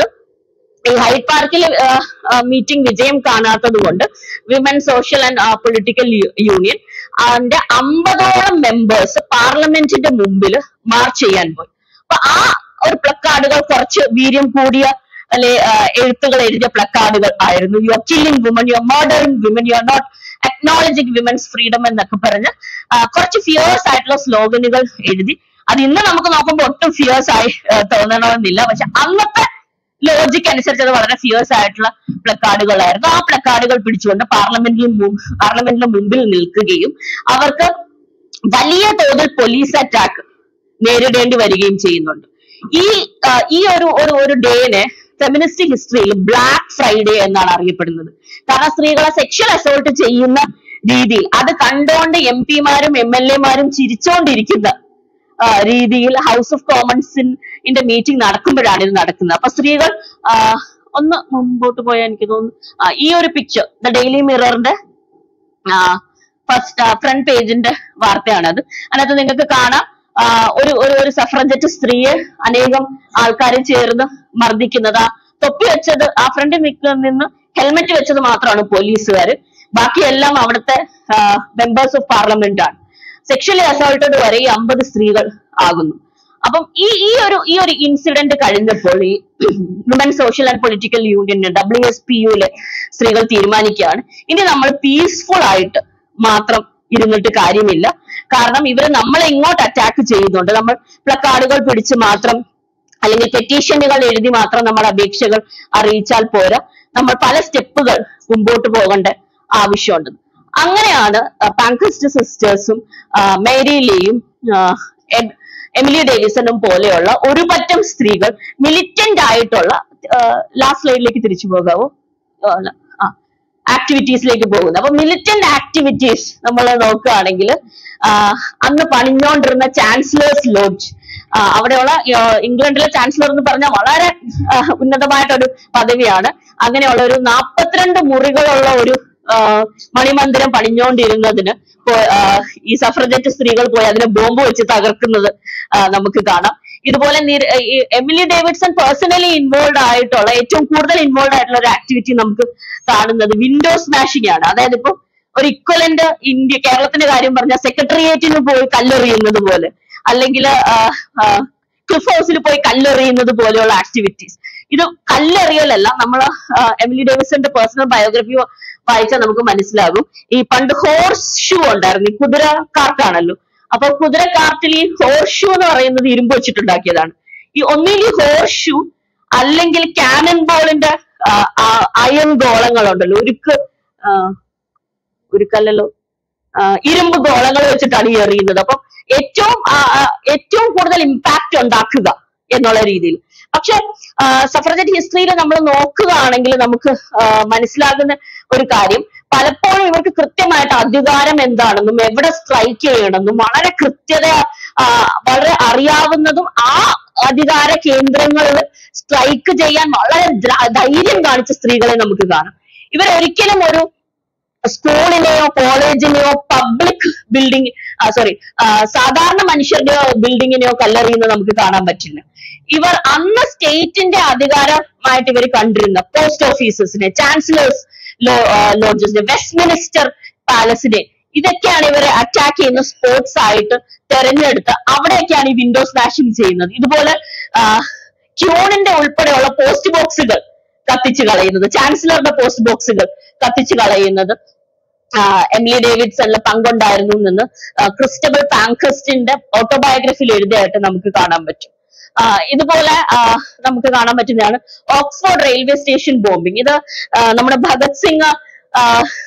ഈ ഹൈഡ് പാർക്കിൽ മീറ്റിംഗ് വിജയം കാണാത്തത് കൊണ്ട് women social and political union അതിന്റെ അമ്പതോളം മെമ്പേഴ്സ് പാർലമെന്റിന്റെ മുമ്പിൽ മാർച്ച് ചെയ്യാൻ പോയി അപ്പൊ ആ ഒരു പ്ലക്കാർഡുകൾ കുറച്ച് വീര്യം കൂടിയ അല്ലെ എഴുത്തുകൾ എഴുതിയ പ്ലക്കാർഡുകൾ ആയിരുന്നു you are killing woman you are murdering women you are not acknowledging women's freedom എന്നൊക്കെ പറഞ്ഞ് ആ, കുറച്ച് ഫിയേഴ്സ് ആയിട്ടുള്ള സ്ലോഗനുകൾ എഴുതി അത് ഇന്ന് നമുക്ക് നോക്കുമ്പോൾ ഒട്ടും ഫിയേഴ്സ് ആയി ആ, തോന്നണമെന്നില്ല പക്ഷെ അന്നത്തെ ലോജിക് അനുസരിച്ച് അത് വളരെ ഫിയേഴ്സ് ആയിട്ടുള്ള പ്ലക്കാർഡുകളായിരുന്നു ആ പ്ലക്കാർഡുകൾ പിടിച്ചുകൊണ്ട് പാർലമെന്റിൽ പാർലമെന്റിന് മുമ്പിൽ നിൽക്കുകയും അവർക്ക് വലിയ തോതിൽ പോലീസ് അറ്റാക്ക് നേരിടേണ്ടി വരികയും ചെയ്യുന്നുണ്ട് ഈ ആ, ഈ ഒരു ഒരു ഒരു ഡേനെ ഫെമിനിസ്റ്റ് ഹിസ്റ്ററിയിൽ ബ്ലാക്ക് ഫ്രൈഡേ എന്നാണ് അറിയപ്പെടുന്നത് കാരണം സ്ത്രീകളെ സെക്ഷൽ അസോൾട്ട് ചെയ്യുന്ന രീതിയിൽ അത് കണ്ടുകൊണ്ട് എം പിമാരും എം എൽ എമാരും ചിരിച്ചുകൊണ്ടിരിക്കുന്ന ആ, രീതിയിൽ ഹൗസ് ഓഫ് കോമൺസിന്റെ മീറ്റിംഗ് നടക്കുമ്പോഴാണ് ഇത് നടക്കുന്നത് അപ്പൊ സ്ത്രീകൾ ആ, ഒന്ന് മുമ്പോട്ട് പോയാൽ എനിക്ക് തോന്നുന്നു ആ, ഈ ഒരു പിക്ചർ ദ ഡെയിലി മിററിന്റെ ഫസ്റ്റ് ഫ്രണ്ട് പേജിന്റെ വാർത്തയാണ് അത് അതിനകത്ത് നിങ്ങൾക്ക് കാണാം ആ, ഒരു ഒരു ഒരു സഫ്രജറ്റ് സ്ത്രീയെ അനേകം ആൾക്കാർ ചേർന്ന് മർദ്ദിക്കുന്നത് ആ തൊപ്പി വെച്ചത് ആ ഫ്രണ്ടിൽ നിൽക്കുന്ന നിന്ന് ഹെൽമെറ്റ് വെച്ചത് മാത്രമാണ് പോലീസുകാർ ബാക്കിയെല്ലാം അവിടുത്തെ മെമ്പേഴ്സ് ഓഫ് പാർലമെന്റ് ആണ് സെക്ഷലി അസോൾട്ടഡ് വരെ ഈ അമ്പത് സ്ത്രീകൾ ആകുന്നു അപ്പം ഈ ഈ ഒരു ഈ ഒരു ഇൻസിഡന്റ് കഴിഞ്ഞപ്പോൾ ഈ women social and political union W S P യുയിലെ സ്ത്രീകൾ തീരുമാനിക്കുകയാണ് ഇനി നമ്മൾ പീസ്ഫുൾ ആയിട്ട് മാത്രം ഇരുന്നിട്ട് കാര്യമില്ല കാരണം ഇവർ നമ്മളെ ഇങ്ങോട്ട് അറ്റാക്ക് ചെയ്യുന്നുണ്ട് നമ്മൾ പ്ലക്കാർഡുകൾ പിടിച്ച് മാത്രം അല്ലെങ്കിൽ പെറ്റീഷനുകൾ എഴുതി മാത്രം നമ്മൾ അപേക്ഷകൾ അറിയിച്ചാൽ പോരാ നമ്മൾ പല സ്റ്റെപ്പുകൾ മുമ്പോട്ട് പോകേണ്ട ആവശ്യമുണ്ട് അങ്ങനെയാണ് പാങ്കസ്റ്റ് സിസ്റ്റേഴ്സും മേരി ലിയും ആ, എം- എമിലി ഡേവിസണും പോലെയുള്ള ഒരു പറ്റം സ്ത്രീകൾ മിലിറ്റന്റ് ആയിട്ടുള്ള ലാസ്റ്റ് സ്ലൈഡിലേക്ക് തിരിച്ചു പോകാവോ ആ, അല്ല. ആ ആക്ടിവിറ്റീസിലേക്ക് പോകുന്നത് അപ്പൊ മിലിറ്റന്റ് ആക്ടിവിറ്റീസ് നമ്മൾ നോക്കുകയാണെങ്കിൽ അന്ന് പണിഞ്ഞുകൊണ്ടിരുന്ന ചാൻസലേഴ്സ് ലോഡ്ജ് അവിടെയുള്ള ആ, ഇംഗ്ലണ്ടിലെ ചാൻസലർ എന്ന് പറഞ്ഞാൽ വളരെ ആ, ഉന്നതമായിട്ടൊരു പദവിയാണ് അങ്ങനെയുള്ള ഒരു നാൽപ്പത്തിരണ്ട് മുറികളുള്ള ഒരു ആ, മണിമന്ദിരം പണിഞ്ഞുകൊണ്ടിരുന്നതിന് പോ- ആ, ഈ സഫ്രജറ്റ് സ്ത്രീകൾ പോയി അതിനെ ബോംബ് വെച്ച് തകർക്കുന്നത് ആ, നമുക്ക് കാണാം ഇതുപോലെ നിര- ഈ എമിലി ഡേവിഡ്സൺ പേഴ്സണലി ഇൻവോൾവ് ആയിട്ടുള്ള ഏറ്റവും കൂടുതൽ ഇൻവോൾവ് ആയിട്ടുള്ള ഒരു ആക്ടിവിറ്റി നമുക്ക് കാണുന്നത് വിൻഡോ സ്മാഷിംഗ് ആണ് അതായത് ഇപ്പൊ ഒരു ഇക്വലന്റ് ഇന്ത്യ കേരളത്തിന്റെ കാര്യം പറഞ്ഞാൽ സെക്രട്ടേറിയറ്റിന് പോയി കല്ലെറിയുന്നത് പോലെ അല്ലെങ്കിൽ ക്ലിഫ് ഹൗസിൽ പോയി കല്ലെറിയുന്നത് പോലെയുള്ള ആക്ടിവിറ്റീസ് ഇത് കല്ലെറിയലല്ല നമ്മൾ എമിലി ഡേവിസന്റെ പേഴ്സണൽ ബയോഗ്രഫി വായിച്ചാൽ നമുക്ക് മനസ്സിലാകും ഈ പണ്ട് ഹോർസ് ഷൂ ഉണ്ടായിരുന്നു ഈ കുതിര കാർട്ടാണല്ലോ അപ്പൊ കുതിര കാർട്ടിൽ ഈ ഹോർസ് ഷൂ എന്ന് പറയുന്നത് ഇരുമ്പ് വെച്ചിട്ടുണ്ടാക്കിയതാണ് ഈ ഒന്നിൽ ഹോർസ് ഷൂ അല്ലെങ്കിൽ കാനൻ ബോളിന്റെ അയൺ ഗോളങ്ങളുണ്ടല്ലോ ഉരുക്ക് ആ, ഉരുക്കല്ലല്ലോ ആ, ഇരുമ്പ് ഗോളങ്ങൾ വെച്ചിട്ടാണ് ഈ എറിയുന്നത് അപ്പം ഏറ്റവും ആ, ആ, ഏറ്റവും കൂടുതൽ ഇമ്പാക്ട് ഉണ്ടാക്കുക എന്നുള്ള രീതിയിൽ പക്ഷെ സഫ്രജറ്റ് ഹിസ്റ്ററിയിൽ നമ്മൾ നോക്കുകയാണെങ്കിൽ നമുക്ക് ആ, മനസ്സിലാകുന്ന ഒരു കാര്യം പലപ്പോഴും ഇവർക്ക് കൃത്യമായിട്ട് അധികാരം എന്താണെന്നും എവിടെ സ്ട്രൈക്ക് ചെയ്യണമെന്നും വളരെ കൃത്യത ആ, വളരെ അറിയാവുന്നതും ആ അധികാര കേന്ദ്രങ്ങളിൽ സ്ട്രൈക്ക് ചെയ്യാൻ വളരെ ദ്ര- ധൈര്യം കാണിച്ച സ്ത്രീകളെ നമുക്ക് കാണാം ഇവരൊരിക്കലും ഒരു സ്കൂളിനെയോ കോളേജിനെയോ പബ്ലിക് ബിൽഡിംഗ് സോറി സാധാരണ മനുഷ്യരുടെയോ ബിൽഡിങ്ങിനെയോ കല്ലെറിയുന്നത് നമുക്ക് കാണാൻ പറ്റില്ല ഇവർ അന്ന് സ്റ്റേറ്റിന്റെ അധികാരമായിട്ട് ഇവർ കണ്ടിരുന്ന പോസ്റ്റ് ഓഫീസസിനെ ചാൻസലേഴ്സ് ലോഡ്ജസിനെ വെസ്റ്റ്മിനിസ്റ്റർ പാലസിനെ ഇതൊക്കെയാണ് ഇവരെ അറ്റാക്ക് ചെയ്യുന്ന സ്പോർട്സ് ആയിട്ട് തെരഞ്ഞെടുത്ത് അവിടെയൊക്കെയാണ് ഈ വിൻഡോ സ്മാഷിംഗ് ചെയ്യുന്നത് ഇതുപോലെ ക്യൂണിന്റെ ഉൾപ്പെടെയുള്ള പോസ്റ്റ് ബോക്സുകൾ കത്തിച്ചു കളയുന്നത് ചാൻസലറുടെ പോസ്റ്റ് ബോക്സുകൾ കത്തിച്ചു കളയുന്നത് ആ, എമിലി ഡേവിഡ്സണിൽ പങ്കുണ്ടായിരുന്നു എന്ന് ആ, ക്രിസ്റ്റബൽ പാങ്കസ്റ്റിന്റെ ഓട്ടോബയോഗ്രഫിയിൽ എഴുതിയായിട്ട് നമുക്ക് കാണാൻ പറ്റും ആ, ഇതുപോലെ ആ, നമുക്ക് കാണാൻ പറ്റുന്നതാണ് ഓക്സ്ഫോർഡ് റെയിൽവേ സ്റ്റേഷൻ ബോംബിംഗ് ഇത് ആ, നമ്മുടെ ഭഗത് സിംഗ് ആ,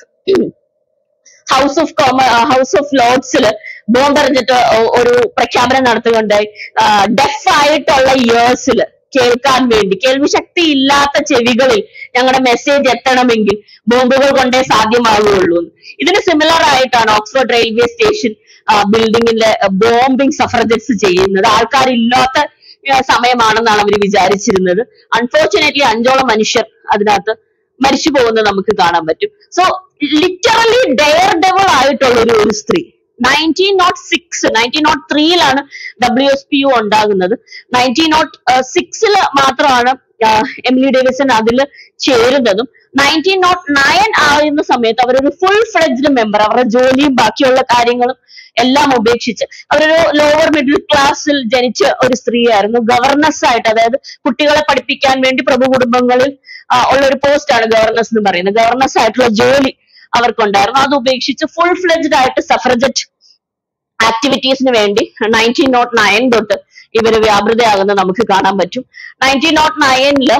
ഹൗസ് ഓഫ് കോമ ഹൗസ് ഓഫ് ലോർഡ്സിൽ ബോംബെറിഞ്ഞിട്ട് ഒ- ഒരു പ്രഖ്യാപനം നടത്തുകയുണ്ടായി ഡെഫ് ആയിട്ടുള്ള ഇയേഴ്സിൽ കേൾക്കാൻ വേണ്ടി കേൾവി ശക്തി ഇല്ലാത്ത ചെവികളിൽ ഞങ്ങളുടെ മെസ്സേജ് എത്തണമെങ്കിൽ ബോംബുകൾ കൊണ്ടേ സാധ്യമാകുകയുള്ളൂ എന്ന്. ഇതിന് സിമിലർ ആയിട്ടാണ് ഓക്സ്ഫോർഡ് റെയിൽവേ സ്റ്റേഷൻ ബിൽഡിങ്ങിലെ ബോംബിംഗ് സഫറജറ്റ്സ് ചെയ്യുന്നത് ആൾക്കാരില്ലാത്ത ആ, സമയമാണെന്നാണ് അവർ വിചാരിച്ചിരുന്നത് അൺഫോർച്ചുനേറ്റ്ലി അഞ്ചോളം മനുഷ്യർ അതിനകത്ത് മരിച്ചു പോകുന്നത് നമുക്ക് കാണാൻ പറ്റും സോ ലിറ്ററലി ഡെയർ ഡെവൽ ആയിട്ടുള്ള ഒരു ഒരു സ്ത്രീ nineteen nought six nineteen nought ത്രീയിലാണ് ഡബ്ല്യു എസ് പി യു ഉണ്ടാകുന്നത് നയൻറ്റീൻ നോട്ട് സിക്സിൽ മാത്രമാണ് ആ, എമിലി ഡേവിസൺ അതിൽ ചേരുന്നതും നയൻറ്റീൻ നോട്ട് നയൻ ആകുന്ന സമയത്ത് അവരൊരു ഫുൾ ഫ്ലെഡ്ജ്ഡ് മെമ്പർ അവരുടെ ജോലിയും ബാക്കിയുള്ള കാര്യങ്ങളും എല്ലാം ഉപേക്ഷിച്ച് അവരൊരു ലോവർ മിഡിൽ ക്ലാസ്സിൽ ജനിച്ച ഒരു സ്ത്രീയായിരുന്നു ഗവർണസ് ആയിട്ട് അതായത് കുട്ടികളെ പഠിപ്പിക്കാൻ വേണ്ടി പ്രഭു കുടുംബങ്ങളിൽ ആ, ഉള്ള ഒരു പോസ്റ്റ് ആണ് ഗവർണസ് എന്ന് പറയുന്നത് ഗവർണസ് ആയിട്ടുള്ള ജോലി അവർക്കുണ്ടായിരുന്നു അത് ഉപേക്ഷിച്ച് ഫുൾ ഫ്ലെഡ്ജ്ഡ് ആയിട്ട് സഫ്രജറ്റ് ആക്ടിവിറ്റീസിന് വേണ്ടി നയൻറ്റീൻ നോട്ട് നയൻ തൊട്ട് ഇവര് വ്യാപൃതയാകുന്നത് നമുക്ക് കാണാൻ പറ്റും നയൻറ്റീൻ നോട്ട് നയനില്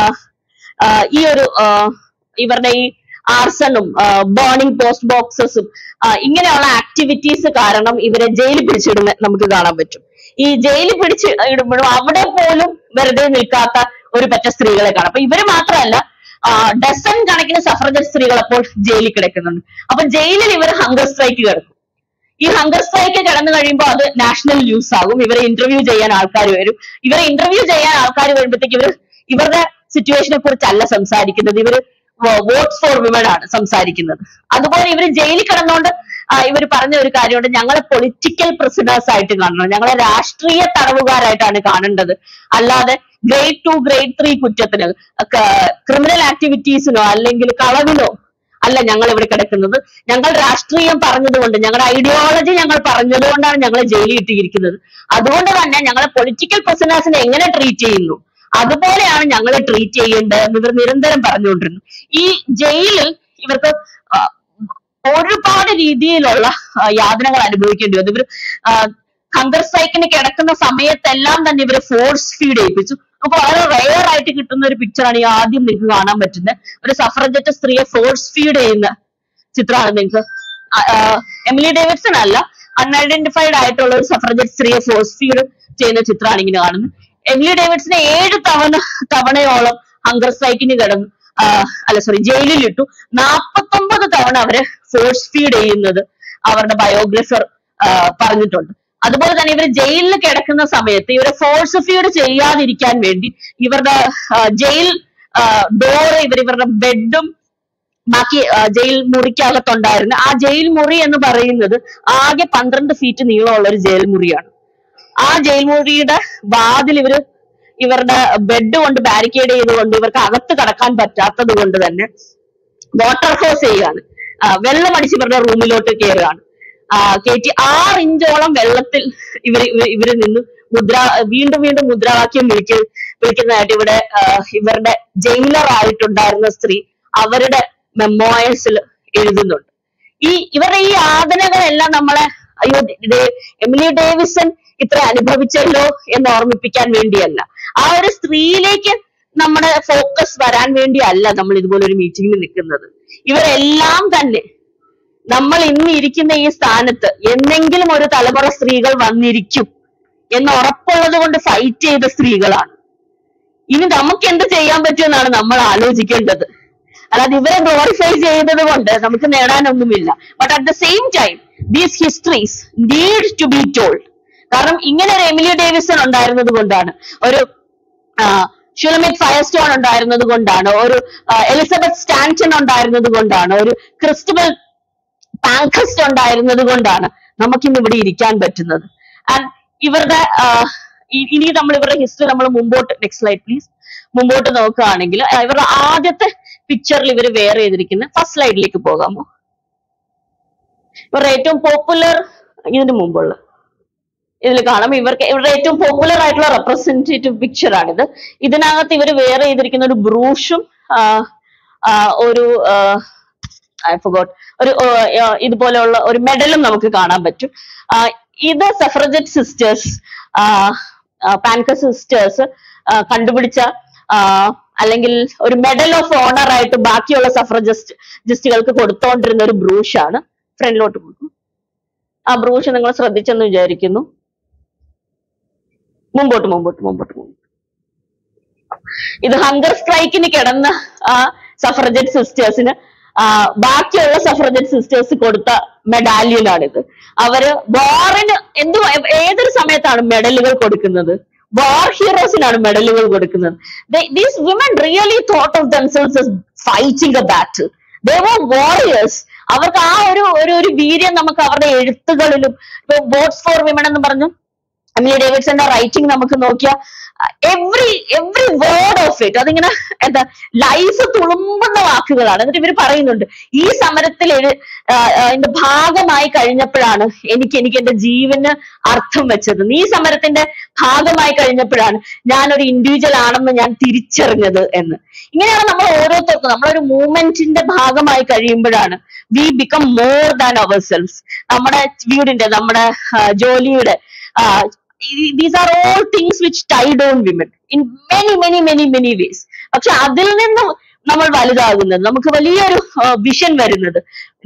ഈ ഒരു ആ, ഇവരുടെ ഈ ആർസണും ബേണിംഗ് പോസ്റ്റ് ബോക്സസും ഇങ്ങനെയുള്ള ആക്ടിവിറ്റീസ് കാരണം ഇവരെ ജയിലിൽ പിടിച്ചിടുന്ന നമുക്ക് കാണാൻ പറ്റും ഈ ജയിലിൽ പിടിച്ച് ഇടുമ്പോഴും അവിടെ പോലും വെറുതെ നിൽക്കാത്ത ഒരു പറ്റ സ്ത്രീകളെ കാണാം അപ്പൊ ഇവര് മാത്രമല്ല ഡസൺ കണക്കിന് സഫ്രജറ്റ് സ്ത്രീകൾ അപ്പോൾ ജയിലിൽ കിടക്കുന്നുണ്ട് അപ്പൊ ജയിലിൽ ഇവർ ഹങ്കർ സ്ട്രൈക്ക് കിടക്കും ഈ ഹങ്കർ സ്ട്രൈക്ക് കിടന്നു കഴിയുമ്പോൾ അത് നാഷണൽ ന്യൂസ് ആകും ഇവരെ ഇന്റർവ്യൂ ചെയ്യാൻ ആൾക്കാർ വരും ഇവരെ ഇന്റർവ്യൂ ചെയ്യാൻ ആൾക്കാർ വരുമ്പോഴത്തേക്ക് ഇവർ ഇവരുടെ സിറ്റുവേഷനെ കുറിച്ചല്ല സംസാരിക്കുന്നത് ഇവര് വോട്ട്സ് ഫോർ വിമൺ ആണ് സംസാരിക്കുന്നത് അതുപോലെ ഇവർ ജയിലിൽ കിടന്നുകൊണ്ട് ഇവർ പറഞ്ഞ ഒരു കാര്യമുണ്ട് ഞങ്ങളെ പൊളിറ്റിക്കൽ പ്രിസണേഴ്സ് ആയിട്ട് കാണണം ഞങ്ങളെ രാഷ്ട്രീയ തടവുകാരായിട്ടാണ് കാണേണ്ടത് അല്ലാതെ ഗ്രേഡ് ടു ഗ്രേഡ് ത്രീ കുറ്റത്തിന് ക്രിമിനൽ ആക്ടിവിറ്റീസിനോ അല്ലെങ്കിൽ കളവിനോ അല്ല ഞങ്ങൾ ഇവിടെ കിടക്കുന്നത് ഞങ്ങൾ രാഷ്ട്രീയം പറഞ്ഞതുകൊണ്ട് ഞങ്ങളുടെ ഐഡിയോളജി ഞങ്ങൾ പറഞ്ഞതുകൊണ്ടാണ് ഞങ്ങളെ ജയിലിൽ ഇട്ടിരിക്കുന്നത് അതുകൊണ്ട് തന്നെ ഞങ്ങളെ പൊളിറ്റിക്കൽ പ്രിസണേഴ്സിനെ എങ്ങനെ ട്രീറ്റ് ചെയ്യുന്നു അതുപോലെയാണ് ഞങ്ങളെ ട്രീറ്റ് ചെയ്യേണ്ടത് എന്ന് ഇവർ നിരന്തരം പറഞ്ഞുകൊണ്ടിരുന്നു ഈ ജയിലിൽ ഇവർക്ക് ആ, ഒരുപാട് രീതിയിലുള്ള ആ, യാതനകൾ അനുഭവിക്കേണ്ടി വന്നു ഇവർ ആ, ഹങ്കർ സ്ട്രൈക്കിന് കിടക്കുന്ന സമയത്തെല്ലാം തന്നെ ഇവരെ ഫോഴ്സ് ഫീഡ് ചെയ്യിപ്പിച്ചു അപ്പൊ വളരെ റെയർ ആയിട്ട് കിട്ടുന്ന ഒരു പിക്ചറാണ് ഈ ആദ്യം നിങ്ങൾക്ക് കാണാൻ പറ്റുന്നത് ഒരു സഫറജറ്റ് സ്ത്രീയെ ഫോഴ്സ് ഫീഡ് ചെയ്യുന്ന ചിത്രമാണ് നിങ്ങൾക്ക് എമിലി ഡേവിഡ്സൺ അല്ല അൺഐഡന്റിഫൈഡ് ആയിട്ടുള്ള ഒരു സഫറജറ്റ് സ്ത്രീയെ ഫോഴ്സ് ഫീഡ് ചെയ്യുന്ന ചിത്രമാണ് ഇങ്ങനെ കാണുന്നത് എമിലി ഡേവിഡ്സിനെ ഏഴ് തവണ തവണയോളം ഹങ്കർ സ്ട്രൈക്കിന് കിടന്നു ആ, അല്ല സോറി ജയിലിൽ ഇട്ടു നാപ്പത്തൊമ്പത് തവണ അവരെ ഫോഴ്സ് ഫീഡ് ചെയ്യുന്നത് അവരുടെ ബയോഗ്രഫർ പറഞ്ഞിട്ടുണ്ട് അതുപോലെ തന്നെ ഇവർ ജയിലിൽ കിടക്കുന്ന സമയത്ത് ഇവരെ ഫോഴ്സ് ഫീഡ് ചെയ്യാതിരിക്കാൻ വേണ്ടി ഇവരുടെ ആ, ജയിൽ ഡോറ് ഇവർ ഇവരുടെ ബെഡും ബാക്കി ആ, ജയിൽ മുറിക്കകത്തുണ്ടായിരുന്ന ആ ജയിൽ മുറി എന്ന് പറയുന്നത് ആകെ പന്ത്രണ്ട് ഫീറ്റ് നീളമുള്ള ഒരു ജയിൽ മുറിയാണ് ആ ജയിൽ മുറിയുടെ വാതിൽ ഇവര് ഇവരുടെ ബെഡ് കൊണ്ട് ബാരിക്കേഡ് ചെയ്തുകൊണ്ട് ഇവർക്ക് അകത്ത് കടക്കാൻ പറ്റാത്തത് കൊണ്ട് തന്നെ വാട്ടർ ഹോസ് ചെയ്യുകയാണ് ആ, വെള്ളം അടിച്ച് ഇവരുടെ റൂമിലോട്ട് കയറുകയാണ് ആ, കയറ്റി ആറ് ഇഞ്ചോളം വെള്ളത്തിൽ ഇവർ ഇവര് നിന്ന് മുദ്ര വീണ്ടും വീണ്ടും മുദ്രാവാക്യം വിളിക്ക വിളിക്കുന്നതായിട്ട് ഇവിടെ ആ, ഇവരുടെ ജയിലർ ആയിട്ടുണ്ടായിരുന്ന സ്ത്രീ അവരുടെ മെമ്മോയസിൽ എഴുതുന്നുണ്ട് ഈ ഇവരുടെ ഈ യാതനകളെല്ലാം നമ്മളെ അയ്യോ ഇത് എമിലി ഡേവിസൺ ഇത്ര അനുഭവിച്ചല്ലോ എന്ന് ഓർമ്മിപ്പിക്കാൻ വേണ്ടിയല്ല ആ ഒരു സ്ത്രീയിലേക്ക് നമ്മുടെ ഫോക്കസ് വരാൻ വേണ്ടിയല്ല നമ്മൾ ഇതുപോലെ ഒരു മീറ്റിംഗിൽ നിൽക്കുന്നത് ഇവരെല്ലാം തന്നെ നമ്മൾ ഇന്ന് ഇരിക്കുന്ന ഈ സ്ഥാനത്ത് എന്നെങ്കിലും ഒരു തലമുറ സ്ത്രീകൾ വന്നിരിക്കും എന്ന് ഉറപ്പുള്ളത് കൊണ്ട് ഫൈറ്റ് ചെയ്ത സ്ത്രീകളാണ് ഇനി നമുക്ക് എന്ത് ചെയ്യാൻ പറ്റുമെന്നാണ് നമ്മൾ ആലോചിക്കേണ്ടത് അല്ലാതെ ഇവരെ ഗ്ലോറിഫൈ ചെയ്തത് കൊണ്ട് നമുക്ക് നേടാനൊന്നുമില്ല but at the same time these histories need to be told കാരണം ഇങ്ങനെ ഒരു എമിലി ഡേവിസൺ ഉണ്ടായിരുന്നത് കൊണ്ടാണ് ഒരു ഷുലമിത് ഫയർസ്റ്റോൺ ഉണ്ടായിരുന്നത് കൊണ്ടാണ് ഒരു ആ, എലിസബത്ത് സ്റ്റാൻറ്റൺ ഉണ്ടായിരുന്നത് കൊണ്ടാണ് ഒരു ക്രിസ്റ്റബൽ പാങ്കസ്റ്റ് ഉണ്ടായിരുന്നത് കൊണ്ടാണ് നമുക്കിന്ന് ഇവിടെ ഇരിക്കാൻ പറ്റുന്നത് ആൻഡ് ഇവരുടെ ആ, ഇ- ഇനി നമ്മൾ ഇവരുടെ ഹിസ്റ്ററി നമ്മൾ മുമ്പോട്ട് നെക്സ്റ്റ് സ്ലൈഡ് പ്ലീസ് മുമ്പോട്ട് നോക്കുകയാണെങ്കിൽ ആ, ഇവരുടെ ആദ്യത്തെ പിക്ചറിൽ ഇവർ വെയർ ചെയ്തിരിക്കുന്ന ഫസ്റ്റ് സ്ലൈഡിലേക്ക് പോകാമോ ഇവരുടെ ഏറ്റവും പോപ്പുലർ ഇതിന് മുമ്പുള്ള ഇതിൽ കാണാം ഇവർക്ക് ഇവരുടെ ഏറ്റവും പോപ്പുലർ ആയിട്ടുള്ള റെപ്രസെന്റേറ്റീവ് പിക്ചർ ആണിത് ഇതിനകത്ത് ഇവർ വെയർ ചെയ്തിരിക്കുന്ന ഒരു ബ്രൂഷും ഒരു ഐ ഫൊഗോട്ട് ഒരു ആ, ആ, ഇതുപോലെയുള്ള ഒരു മെഡലും നമുക്ക് കാണാൻ പറ്റും ആ, ഇത് സഫ്രജറ്റ് സിസ്റ്റേഴ്സ് പാൻക സിസ്റ്റേഴ്സ് കണ്ടുപിടിച്ച ആ, അല്ലെങ്കിൽ ഒരു മെഡൽ ഓഫ് ഓണർ ആയിട്ട് ബാക്കിയുള്ള സഫ്രജസ്റ്റ് ജസ്റ്റുകൾക്ക് കൊടുത്തോണ്ടിരുന്ന ഒരു ബ്രൂഷാണ് ഫ്രണ്ടിലോട്ട് പോകും ആ ബ്രൂഷ് നിങ്ങൾ ശ്രദ്ധിച്ചെന്ന് വിചാരിക്കുന്നു മുമ്പോട്ട് മുമ്പോട്ട് മുമ്പോട്ട് മുമ്പോട്ട് ഇത് ഹങ്കർ സ്ട്രൈക്കിന് കിടന്ന ആ സഫ്രജറ്റ് സിസ്റ്റേഴ്സിന് ബാക്കിയുള്ള സഫ്രജറ്റ് സിസ്റ്റേഴ്സ് കൊടുത്ത മെഡാലിയൻ ആണിത് അവര് വാറിന് എന്തു ഏതൊരു സമയത്താണ് മെഡലുകൾ കൊടുക്കുന്നത് വാർ ഹീറോസിനാണ് മെഡലുകൾ കൊടുക്കുന്നത് these women really thought of damsels fighting a battle they were warriors അവർക്ക് ആ ഒരു ഒരു ഒരു വീര്യം നമുക്ക് അവരുടെ എഴുത്തുകളിലും ഇപ്പൊ വോട്ട്സ് ഫോർ വിമൺ എന്ന് പറഞ്ഞു അമിലി ഡേവിഡ്സന്റെ റൈറ്റിംഗ് നമുക്ക് നോക്കിയാൽ every every word of it അതിങ്ങനെ എന്താ ലൈഫ് തുളുമ്പുന്ന വാക്കുകളാണ് എന്നിട്ട് ഇവർ പറയുന്നുണ്ട് ഈ സമരത്തിൽ എഴു- ആ, ആ, ഇതിന്റെ ഭാഗമായി കഴിഞ്ഞപ്പോഴാണ് എനിക്ക് എനിക്ക് എന്റെ ജീവന് അർത്ഥം വെച്ചത് ഈ സമരത്തിന്റെ ഭാഗമായി കഴിഞ്ഞപ്പോഴാണ് ഞാൻ ഒരു ഇൻഡിവിജ്വൽ ആണെന്ന് ഞാൻ തിരിച്ചറിഞ്ഞത് എന്ന് ഇങ്ങനെയാണ് നമ്മൾ ഓരോരുത്തർക്കും നമ്മളൊരു മൂവ്മെന്റിന്റെ ഭാഗമായി കഴിയുമ്പോഴാണ് we become more than ourselves നമ്മുടെ വീടിന്റെ നമ്മുടെ ആ, ജോലിയുടെ these are all things which tied on women in many many many many ways പക്ഷെ അതിൽ നിന്ന് നമ്മൾ വലുതാകുന്നത് നമുക്ക് വലിയൊരു വിഷൻ വരുന്നത്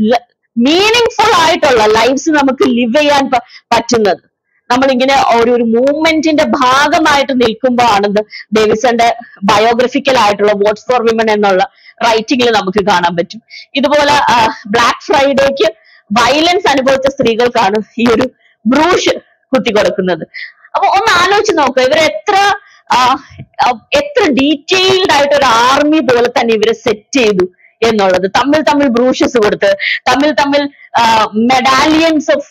മീനിങ് ഫുൾ ആയിട്ടുള്ള ലൈഫ്സ് നമുക്ക് ലിവ് ചെയ്യാൻ പ- പറ്റുന്നത് നമ്മൾ ഇങ്ങനെ ഒരു ഒരു മൂവ്മെന്റിന്റെ ഭാഗമായിട്ട് നിൽക്കുമ്പോൾ ആണെന്ന് ഡേവിസന്റെ ബയോഗ്രഫിക്കൽ ആയിട്ടുള്ള വോട്ട്സ് ഫോർ വിമൻ എന്നുള്ള റൈറ്റിംഗിൽ നമുക്ക് കാണാൻ പറ്റും ഇതുപോലെ ബ്ലാക്ക് ഫ്രൈഡേക്ക് വയലൻസ് അനുഭവിച്ച സ്ത്രീകൾക്കാണ് ഈ ഒരു ബ്രൂഷ് കുത്തിക്കൊടുക്കുന്നത് അപ്പൊ ഒന്ന് ആലോചിച്ച് നോക്കുക ഇവർ എത്ര ആ, ആ, എത്ര ഡീറ്റെയിൽഡ് ആയിട്ട് ഒരു ആർമി പോലെ തന്നെ ഇവരെ സെറ്റ് ചെയ്തു എന്നുള്ളത് തമ്മിൽ തമ്മിൽ ബ്രൂഷസ് കൊടുത്ത് തമ്മിൽ തമ്മിൽ മെഡാലിയൻസ് ഓഫ്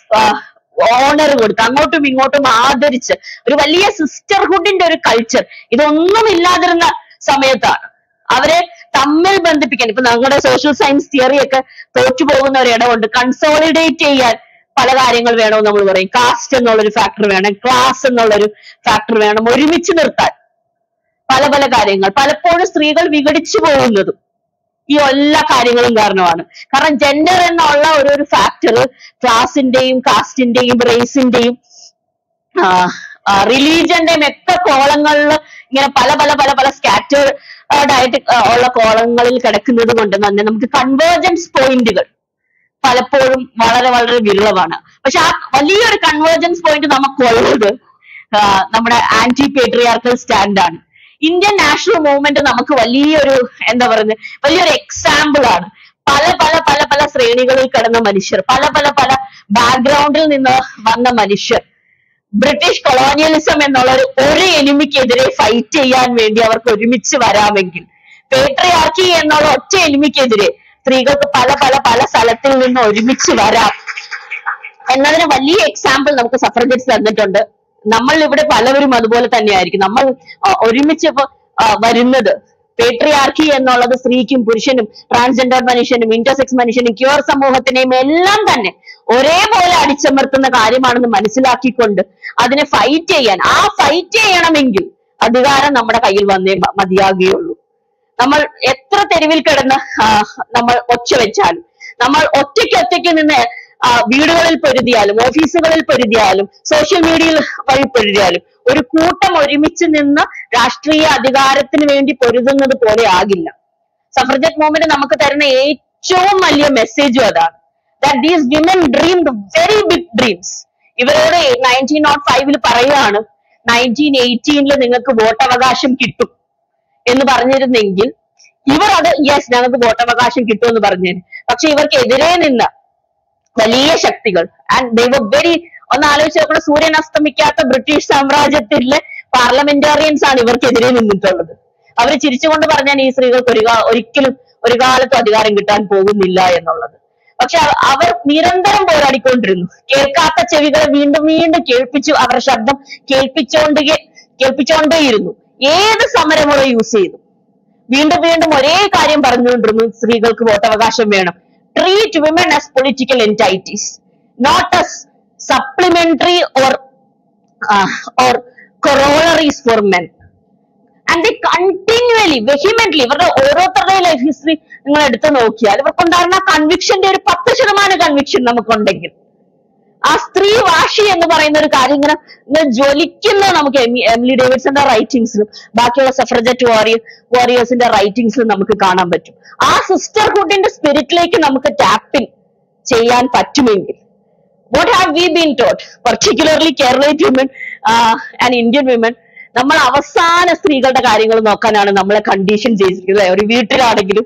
ഓണർ കൊടുത്ത് അങ്ങോട്ടും ഇങ്ങോട്ടും ആദരിച്ച് ഒരു വലിയ സിസ്റ്റർഹുഡിന്റെ ഒരു കൾച്ചർ ഇതൊന്നും ഇല്ലാതിരുന്ന സമയത്താണ് അവരെ തമ്മിൽ ബന്ധിപ്പിക്കാൻ ഇപ്പൊ നമ്മുടെ സോഷ്യൽ സയൻസ് തിയറി ഒക്കെ തോറ്റു പോകുന്ന ഒരു ഇടമുണ്ട് കൺസോളിഡേറ്റ് ചെയ്യാൻ പല കാര്യങ്ങൾ വേണമെന്ന് നമ്മൾ പറയും കാസ്റ്റ് എന്നുള്ളൊരു ഫാക്ടർ വേണം ക്ലാസ് എന്നുള്ളൊരു ഫാക്ടർ വേണം ഒരുമിച്ച് നിർത്താൻ പല പല കാര്യങ്ങൾ പലപ്പോഴും സ്ത്രീകൾ വിഘടിച്ചു പോകുന്നതും ഈ എല്ലാ കാര്യങ്ങളും കാരണമാണ് കാരണം ജെൻഡർ എന്നുള്ള ഒരു ഒരു ഫാക്ടർ ക്ലാസിന്റെയും കാസ്റ്റിന്റെയും റേസിന്റെയും റിലീജിയന്റെയും ഒക്കെ കോളങ്ങളിൽ ഇങ്ങനെ പല പല പല പല സ്കാറ്റേർഡ് ആയിട്ട് ആ, ഉള്ള കോളങ്ങളിൽ കിടക്കുന്നത് കൊണ്ട് തന്നെ നമുക്ക് കൺവേർജൻസ് പോയിന്റുകൾ പലപ്പോഴും വളരെ വളരെ വിരളമാണ് പക്ഷെ ആ വലിയൊരു കൺവേർജൻസ് പോയിന്റ് നമുക്കുള്ളത് ആ, നമ്മുടെ ആന്റി പേട്രിയാർക്കൽ സ്റ്റാൻഡാണ് ഇന്ത്യൻ നാഷണൽ മൂവ്മെന്റ് നമുക്ക് വലിയൊരു എന്താ പറയുന്നത് വലിയൊരു എക്സാമ്പിൾ ആണ് പല പല പല പല ശ്രേണികളിൽ കിടന്ന മനുഷ്യർ പല പല പല ബാക്ക്ഗ്രൗണ്ടിൽ നിന്ന് വന്ന മനുഷ്യർ ബ്രിട്ടീഷ് കൊളോണിയലിസം എന്നുള്ള ഒരു ഒരു എനിമിക്കെതിരെ ഫൈറ്റ് ചെയ്യാൻ വേണ്ടി അവർക്ക് ഒരുമിച്ച് വരാമെങ്കിൽ പേട്രിയാർക്കി എന്നുള്ള ഒറ്റ എനിമിക്കെതിരെ സ്ത്രീകൾക്ക് പല പല പല സ്ഥലത്തിൽ നിന്ന് ഒരുമിച്ച് വരാം എന്നതിന് വലിയ എക്സാമ്പിൾ നമുക്ക് സഫ്രഗറ്റ്സ് തന്നിട്ടുണ്ട് നമ്മൾ ഇവിടെ പലവരും അതുപോലെ തന്നെയായിരിക്കും നമ്മൾ ആ, ഒരുമിച്ച് ഇപ്പൊ ആ, വരുന്നത് പേട്രിയാർക്കി എന്നുള്ളത് സ്ത്രീക്കും പുരുഷനും ട്രാൻസ്ജെൻഡർ മനുഷ്യനും ഇന്റർസെക്സ് മനുഷ്യനും ക്യൂർ സമൂഹത്തിനെയും എല്ലാം തന്നെ ഒരേപോലെ അടിച്ചമർത്തുന്ന കാര്യമാണെന്ന് മനസ്സിലാക്കിക്കൊണ്ട് അതിനെ ഫൈറ്റ് ചെയ്യാൻ ആ ഫൈറ്റ് ചെയ്യണമെങ്കിൽ അധികാരം നമ്മുടെ കയ്യിൽ വന്നേ മ- മതിയാകുകയുള്ളൂ നമ്മൾ എത്ര തെരുവിൽ കിടന്ന് ആ, നമ്മൾ ഒച്ച വെച്ചാലും നമ്മൾ ഒറ്റയ്ക്ക് ഒറ്റയ്ക്ക് നിന്ന് ആ, വീടുകളിൽ പൊരുതിയാലും ഓഫീസുകളിൽ പൊരുതിയാലും സോഷ്യൽ മീഡിയയിൽ വഴി പൊരുതിയാലും ഒരു കൂട്ടം ഒരുമിച്ച് നിന്ന് രാഷ്ട്രീയ അധികാരത്തിന് വേണ്ടി പൊരുതുന്നത് പോലെ ആകില്ല സഫർജറ്റ് മൂവ്മെന്റ് നമുക്ക് തരുന്ന ഏറ്റവും വലിയ മെസ്സേജും അതാണ് that these women dream very big dreams ഇവരോട് നയൻറ്റീൻ നോട്ട് ഫൈവിൽ പറയുകയാണ് നയൻറ്റീൻ എയ്റ്റീനിൽ നിങ്ങൾക്ക് വോട്ടവകാശം കിട്ടും എന്ന് പറഞ്ഞിരുന്നെങ്കിൽ ഇവർ അത് യെസ് ഞങ്ങൾക്ക് വോട്ടവകാശം കിട്ടുമെന്ന് പറഞ്ഞേനെ പക്ഷെ ഇവർക്ക് എതിരെ നിന്ന വലിയ ശക്തികൾ ആൻഡ് ദൈവ വെരി ഒന്ന് ആലോചിച്ച് നോക്കണം സൂര്യൻ അസ്തമിക്കാത്ത ബ്രിട്ടീഷ് സാമ്രാജ്യത്തിലെ പാർലമെന്റേറിയൻസ് ആണ് ഇവർക്കെതിരെ നിന്നിട്ടുള്ളത് അവർ ചിരിച്ചുകൊണ്ട് പറഞ്ഞാൽ ഈ സ്ത്രീകൾക്ക് ഒരു കാ- ഒരിക്കലും ഒരു കാലത്തും അധികാരം കിട്ടാൻ പോകുന്നില്ല എന്നുള്ളത് പക്ഷെ അവ- അവർ നിരന്തരം പോരാടിക്കൊണ്ടിരുന്നു കേൾക്കാത്ത ചെവികളെ വീണ്ടും വീണ്ടും കേൾപ്പിച്ചു അവരുടെ ശബ്ദം കേൾപ്പിച്ചോണ്ട് കേൾപ്പിച്ചോണ്ടേയിരുന്നു ഏത് സമരമുറ യൂസ് ചെയ്തു വീണ്ടും വീണ്ടും ഒരേ കാര്യം പറഞ്ഞുകൊണ്ടിരുന്നു സ്ത്രീകൾക്ക് വോട്ടവകാശം വേണം treat women as political entities not as supplementary or or corollaries for men and they continuously vehemently ഇവരുടെ ഓരോരുത്തരുടെ ലൈഫ് ഹിസ്റ്ററി നിങ്ങൾ എടുത്തു നോക്കിയാൽ ഇവർക്കുണ്ടായിരുന്ന കൺവിക്ഷന്റെ ഒരു പത്ത് ശതമാനം കൺവിക്ഷൻ നമുക്കുണ്ടെങ്കിൽ ആ സ്ത്രീ വാശി എന്ന് പറയുന്ന ഒരു കാര്യം ഇങ്ങനെ ഇങ്ങനെ ജ്വലിക്കുന്ന നമുക്ക് എമി- എമിലി ഡേവിഡ്സന്റെ റൈറ്റിംഗ്സിലും ബാക്കിയുള്ള സഫ്രജറ്റ് വാരിയ വാരിയേഴ്സിന്റെ റൈറ്റിംഗ്സിലും നമുക്ക് കാണാൻ പറ്റും ആ സിസ്റ്റർഹുഡിന്റെ സ്പിരിറ്റിലേക്ക് നമുക്ക് ടാപ്പിൻ ചെയ്യാൻ പറ്റുമെങ്കിൽ what have we been taught particularly കേരളീറ്റ് women uh, and indian women നമ്മൾ അവസാന സ്ത്രീകളുടെ കാര്യങ്ങൾ നോക്കാനാണ് നമ്മളെ കണ്ടീഷൻ ചെയ്തിരിക്കുന്നത് ഒരു വീട്ടിലാണെങ്കിലും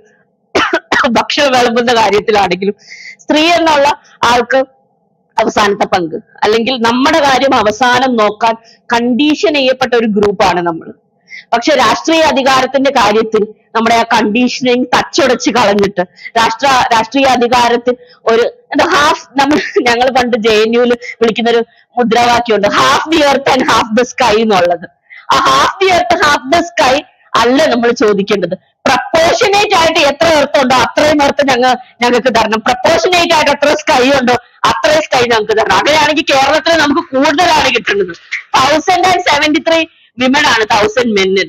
ഭക്ഷണം വിളമ്പുന്ന കാര്യത്തിലാണെങ്കിലും സ്ത്രീ എന്നുള്ള ആൾക്ക് അവസാനത്തെ പങ്ക് അല്ലെങ്കിൽ നമ്മുടെ കാര്യം അവസാനം നോക്കാൻ കണ്ടീഷൻ ചെയ്യപ്പെട്ട ഒരു ഗ്രൂപ്പാണ് നമ്മൾ പക്ഷെ രാഷ്ട്രീയ അധികാരത്തിന്റെ കാര്യത്തിൽ നമ്മുടെ ആ കണ്ടീഷനിങ് തച്ചുടച്ച് കളഞ്ഞിട്ട് രാഷ്ട്ര രാഷ്ട്രീയ അധികാരത്തിൽ ഒരു എന്താ ഹാഫ് നമ്മൾ ഞങ്ങൾ പണ്ട് ജെ എൻ യുവിൽ വിളിക്കുന്ന ഒരു മുദ്രാവാക്യമുണ്ട് half the earth and half the sky എന്നുള്ളത് ആ half the earth half the sky അല്ല നമ്മൾ ചോദിക്കേണ്ടത് പ്രപ്പോർഷനേറ്റ് ആയിട്ട് എത്ര എർത്ത് ഉണ്ടോ അത്രയും എർത്ത് ഞങ്ങൾ ഞങ്ങൾക്ക് തരണം പ്രപ്പോർഷനേറ്റ് ആയിട്ട് എത്ര സ്കൈ ഉണ്ടോ അത്രയും സ്കൈ ഞങ്ങൾക്ക് തരണം അങ്ങനെയാണെങ്കിൽ കേരളത്തിൽ നമുക്ക് കൂടുതലാണ് കിട്ടുന്നത് thousand and seventy three women ആണ് തൗസൻഡ് മെന്നിന്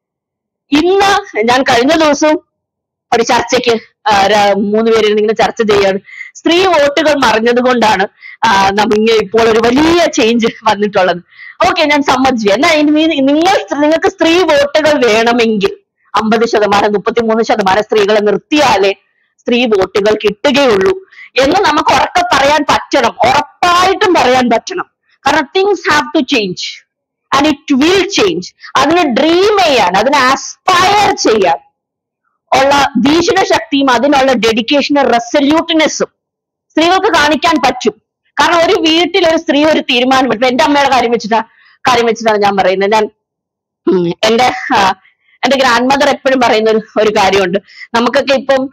ഇന്ന് ഞാൻ കഴിഞ്ഞ ദിവസവും ഒരു ചർച്ചയ്ക്ക് ആ, ര- മൂന്ന് പേര് ഇങ്ങനെ ചർച്ച ചെയ്യാണ് സ്ത്രീ വോട്ടുകൾ മറിഞ്ഞത് കൊണ്ടാണ് നമ്മ ഇപ്പോൾ ഒരു വലിയ ചേഞ്ച് വന്നിട്ടുള്ളത് ഓക്കെ ഞാൻ സമ്മതിച്ചു എന്നാൽ ഇനി നീ- നിങ്ങൾ സ്ത്രീ- നിങ്ങൾക്ക് സ്ത്രീ വോട്ടുകൾ വേണമെങ്കിൽ അമ്പത് ശതമാനം മുപ്പത്തിമൂന്ന് ശതമാനം സ്ത്രീകളെ നിർത്തിയാലേ സ്ത്രീ വോട്ടുകൾ കിട്ടുകയുള്ളൂ എന്ന് നമുക്ക് ഉറക്കെ പറയാൻ പറ്റണം ഉറപ്പായിട്ടും പറയാൻ പറ്റണം കാരണം things have to change and it will change അതിന് ഡ്രീം ചെയ്യാൻ അതിനെ ആസ്പയർ ചെയ്യാൻ ഉള്ള ഭീഷണശക്തിയും അതിനുള്ള ഡെഡിക്കേഷനും റെസല്യൂട്ട്നെസ്സും സ്ത്രീകൾക്ക് കാണിക്കാൻ പറ്റും കാരണം ഒരു വീട്ടിൽ ഒരു സ്ത്രീ ഒരു തീരുമാനം എടുത്തു എന്റെ അമ്മയുടെ കാര്യം വെച്ചിട്ടാ കാര്യം വെച്ചിട്ടാണ് ഞാൻ പറയുന്നത് ഞാൻ ഉം, എന്റെ ആ, എന്റെ ഗ്രാൻഡ് മദർ എപ്പോഴും പറയുന്ന ഒരു ഒരു കാര്യമുണ്ട് നമുക്കൊക്കെ ഇപ്പം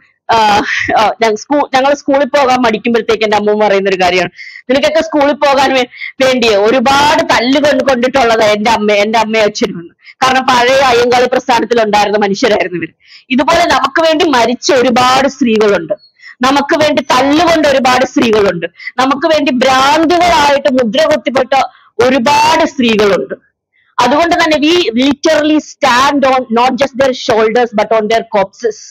സ്കൂൾ ഞങ്ങൾ സ്കൂളിൽ പോകാൻ മടിക്കുമ്പോഴത്തേക്ക് എന്റെ അമ്മ പറയുന്ന ഒരു കാര്യമാണ് നിനക്കൊക്കെ സ്കൂളിൽ പോകാൻ വേ- വേണ്ടി ഒരുപാട് തല്ല് കൊണ്ട് കൊണ്ടിട്ടുള്ളത് എന്റെ അമ്മ എന്റെ അമ്മയും അച്ഛനും കാരണം പഴയ അയ്യങ്കാളി പ്രസ്ഥാനത്തിൽ ഉണ്ടായിരുന്ന മനുഷ്യരായിരുന്നു ഇവര് ഇതുപോലെ നമുക്ക് വേണ്ടി മരിച്ച ഒരുപാട് സ്ത്രീകളുണ്ട് നമുക്ക് വേണ്ടി തല്ലുകൊണ്ട് ഒരുപാട് സ്ത്രീകളുണ്ട് നമുക്ക് വേണ്ടി ഭ്രാന്തികളായിട്ട് മുദ്ര കുത്തിപ്പെട്ട ഒരുപാട് സ്ത്രീകളുണ്ട് അതുകൊണ്ട് തന്നെ we literally stand on not just their shoulders but on their corpses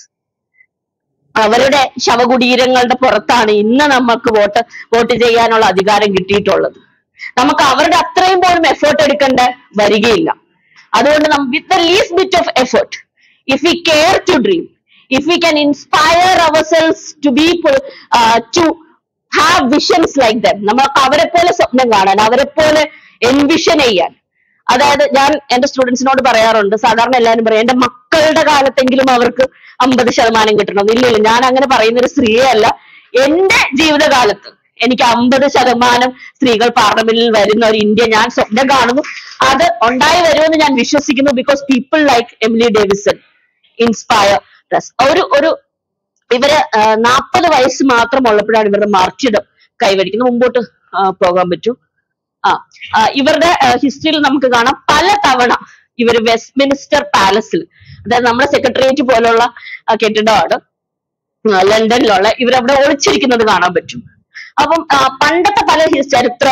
അവരുടെ ശവകുടീരങ്ങളുടെ പുറത്താണ് ഇന്ന് നമുക്ക് വോട്ട് വോട്ട് ചെയ്യാനുള്ള അധികാരം കിട്ടിയിട്ടുള്ളത് നമുക്ക് അവരുടെ അത്രയും പോലും എഫേർട്ട് എടുക്കേണ്ട വരികയില്ല അതുകൊണ്ട് with the least bit of effort if we care to dream if we can inspire ourselves to be to have visions like them നമുക്ക് അവരെ പോലെ സ്വപ്നം കാണാൻ അവരെ പോലെ എൻവിഷൻ ചെയ്യാൻ അതായത് ഞാൻ എന്റെ സ്റ്റുഡൻസിനോട് പറയാറുണ്ട് സാധാരണ എല്ലാവരും പറയും എന്റെ മക്കളുടെ കാലത്തെങ്കിലും അവർക്ക് അമ്പത് ശതമാനം കിട്ടണം ഇല്ല ഇല്ല ഞാൻ അങ്ങനെ പറയുന്ന ഒരു സ്ത്രീയെ അല്ല എന്റെ ജീവിതകാലത്ത് എനിക്ക് അമ്പത് ശതമാനം സ്ത്രീകൾ പാർലമെന്റിൽ വരുന്ന ഒരു ഇന്ത്യ ഞാൻ സ്വപ്നം കാണുന്നു അത് ഉണ്ടായി വരുമെന്ന് ഞാൻ വിശ്വസിക്കുന്നു because people like Emily Davison inspire ഒരു ഒരു ഇവര് നാൽപ്പത് വയസ്സ് മാത്രം ഉള്ളപ്പോഴാണ് ഇവരുടെ മാർക്സിഡം കൈവരിക്കുന്നത് മുമ്പോട്ട് ആ, പോകാൻ പറ്റൂ ആ ആ, ഇവരുടെ ഹിസ്റ്ററിയിൽ നമുക്ക് കാണാം പല തവണ ഇവര് വെസ്റ്റ്മിനിസ്റ്റർ പാലസിൽ അതായത് നമ്മുടെ സെക്രട്ടേറിയറ്റ് പോലുള്ള ആ, കെട്ടിടമാണ് ആ, ലണ്ടനിലുള്ള ഇവരവിടെ ഒളിച്ചിരിക്കുന്നത് കാണാൻ പറ്റും അപ്പം ആ, പണ്ടത്തെ പല ഹിസ്- ചരിത്ര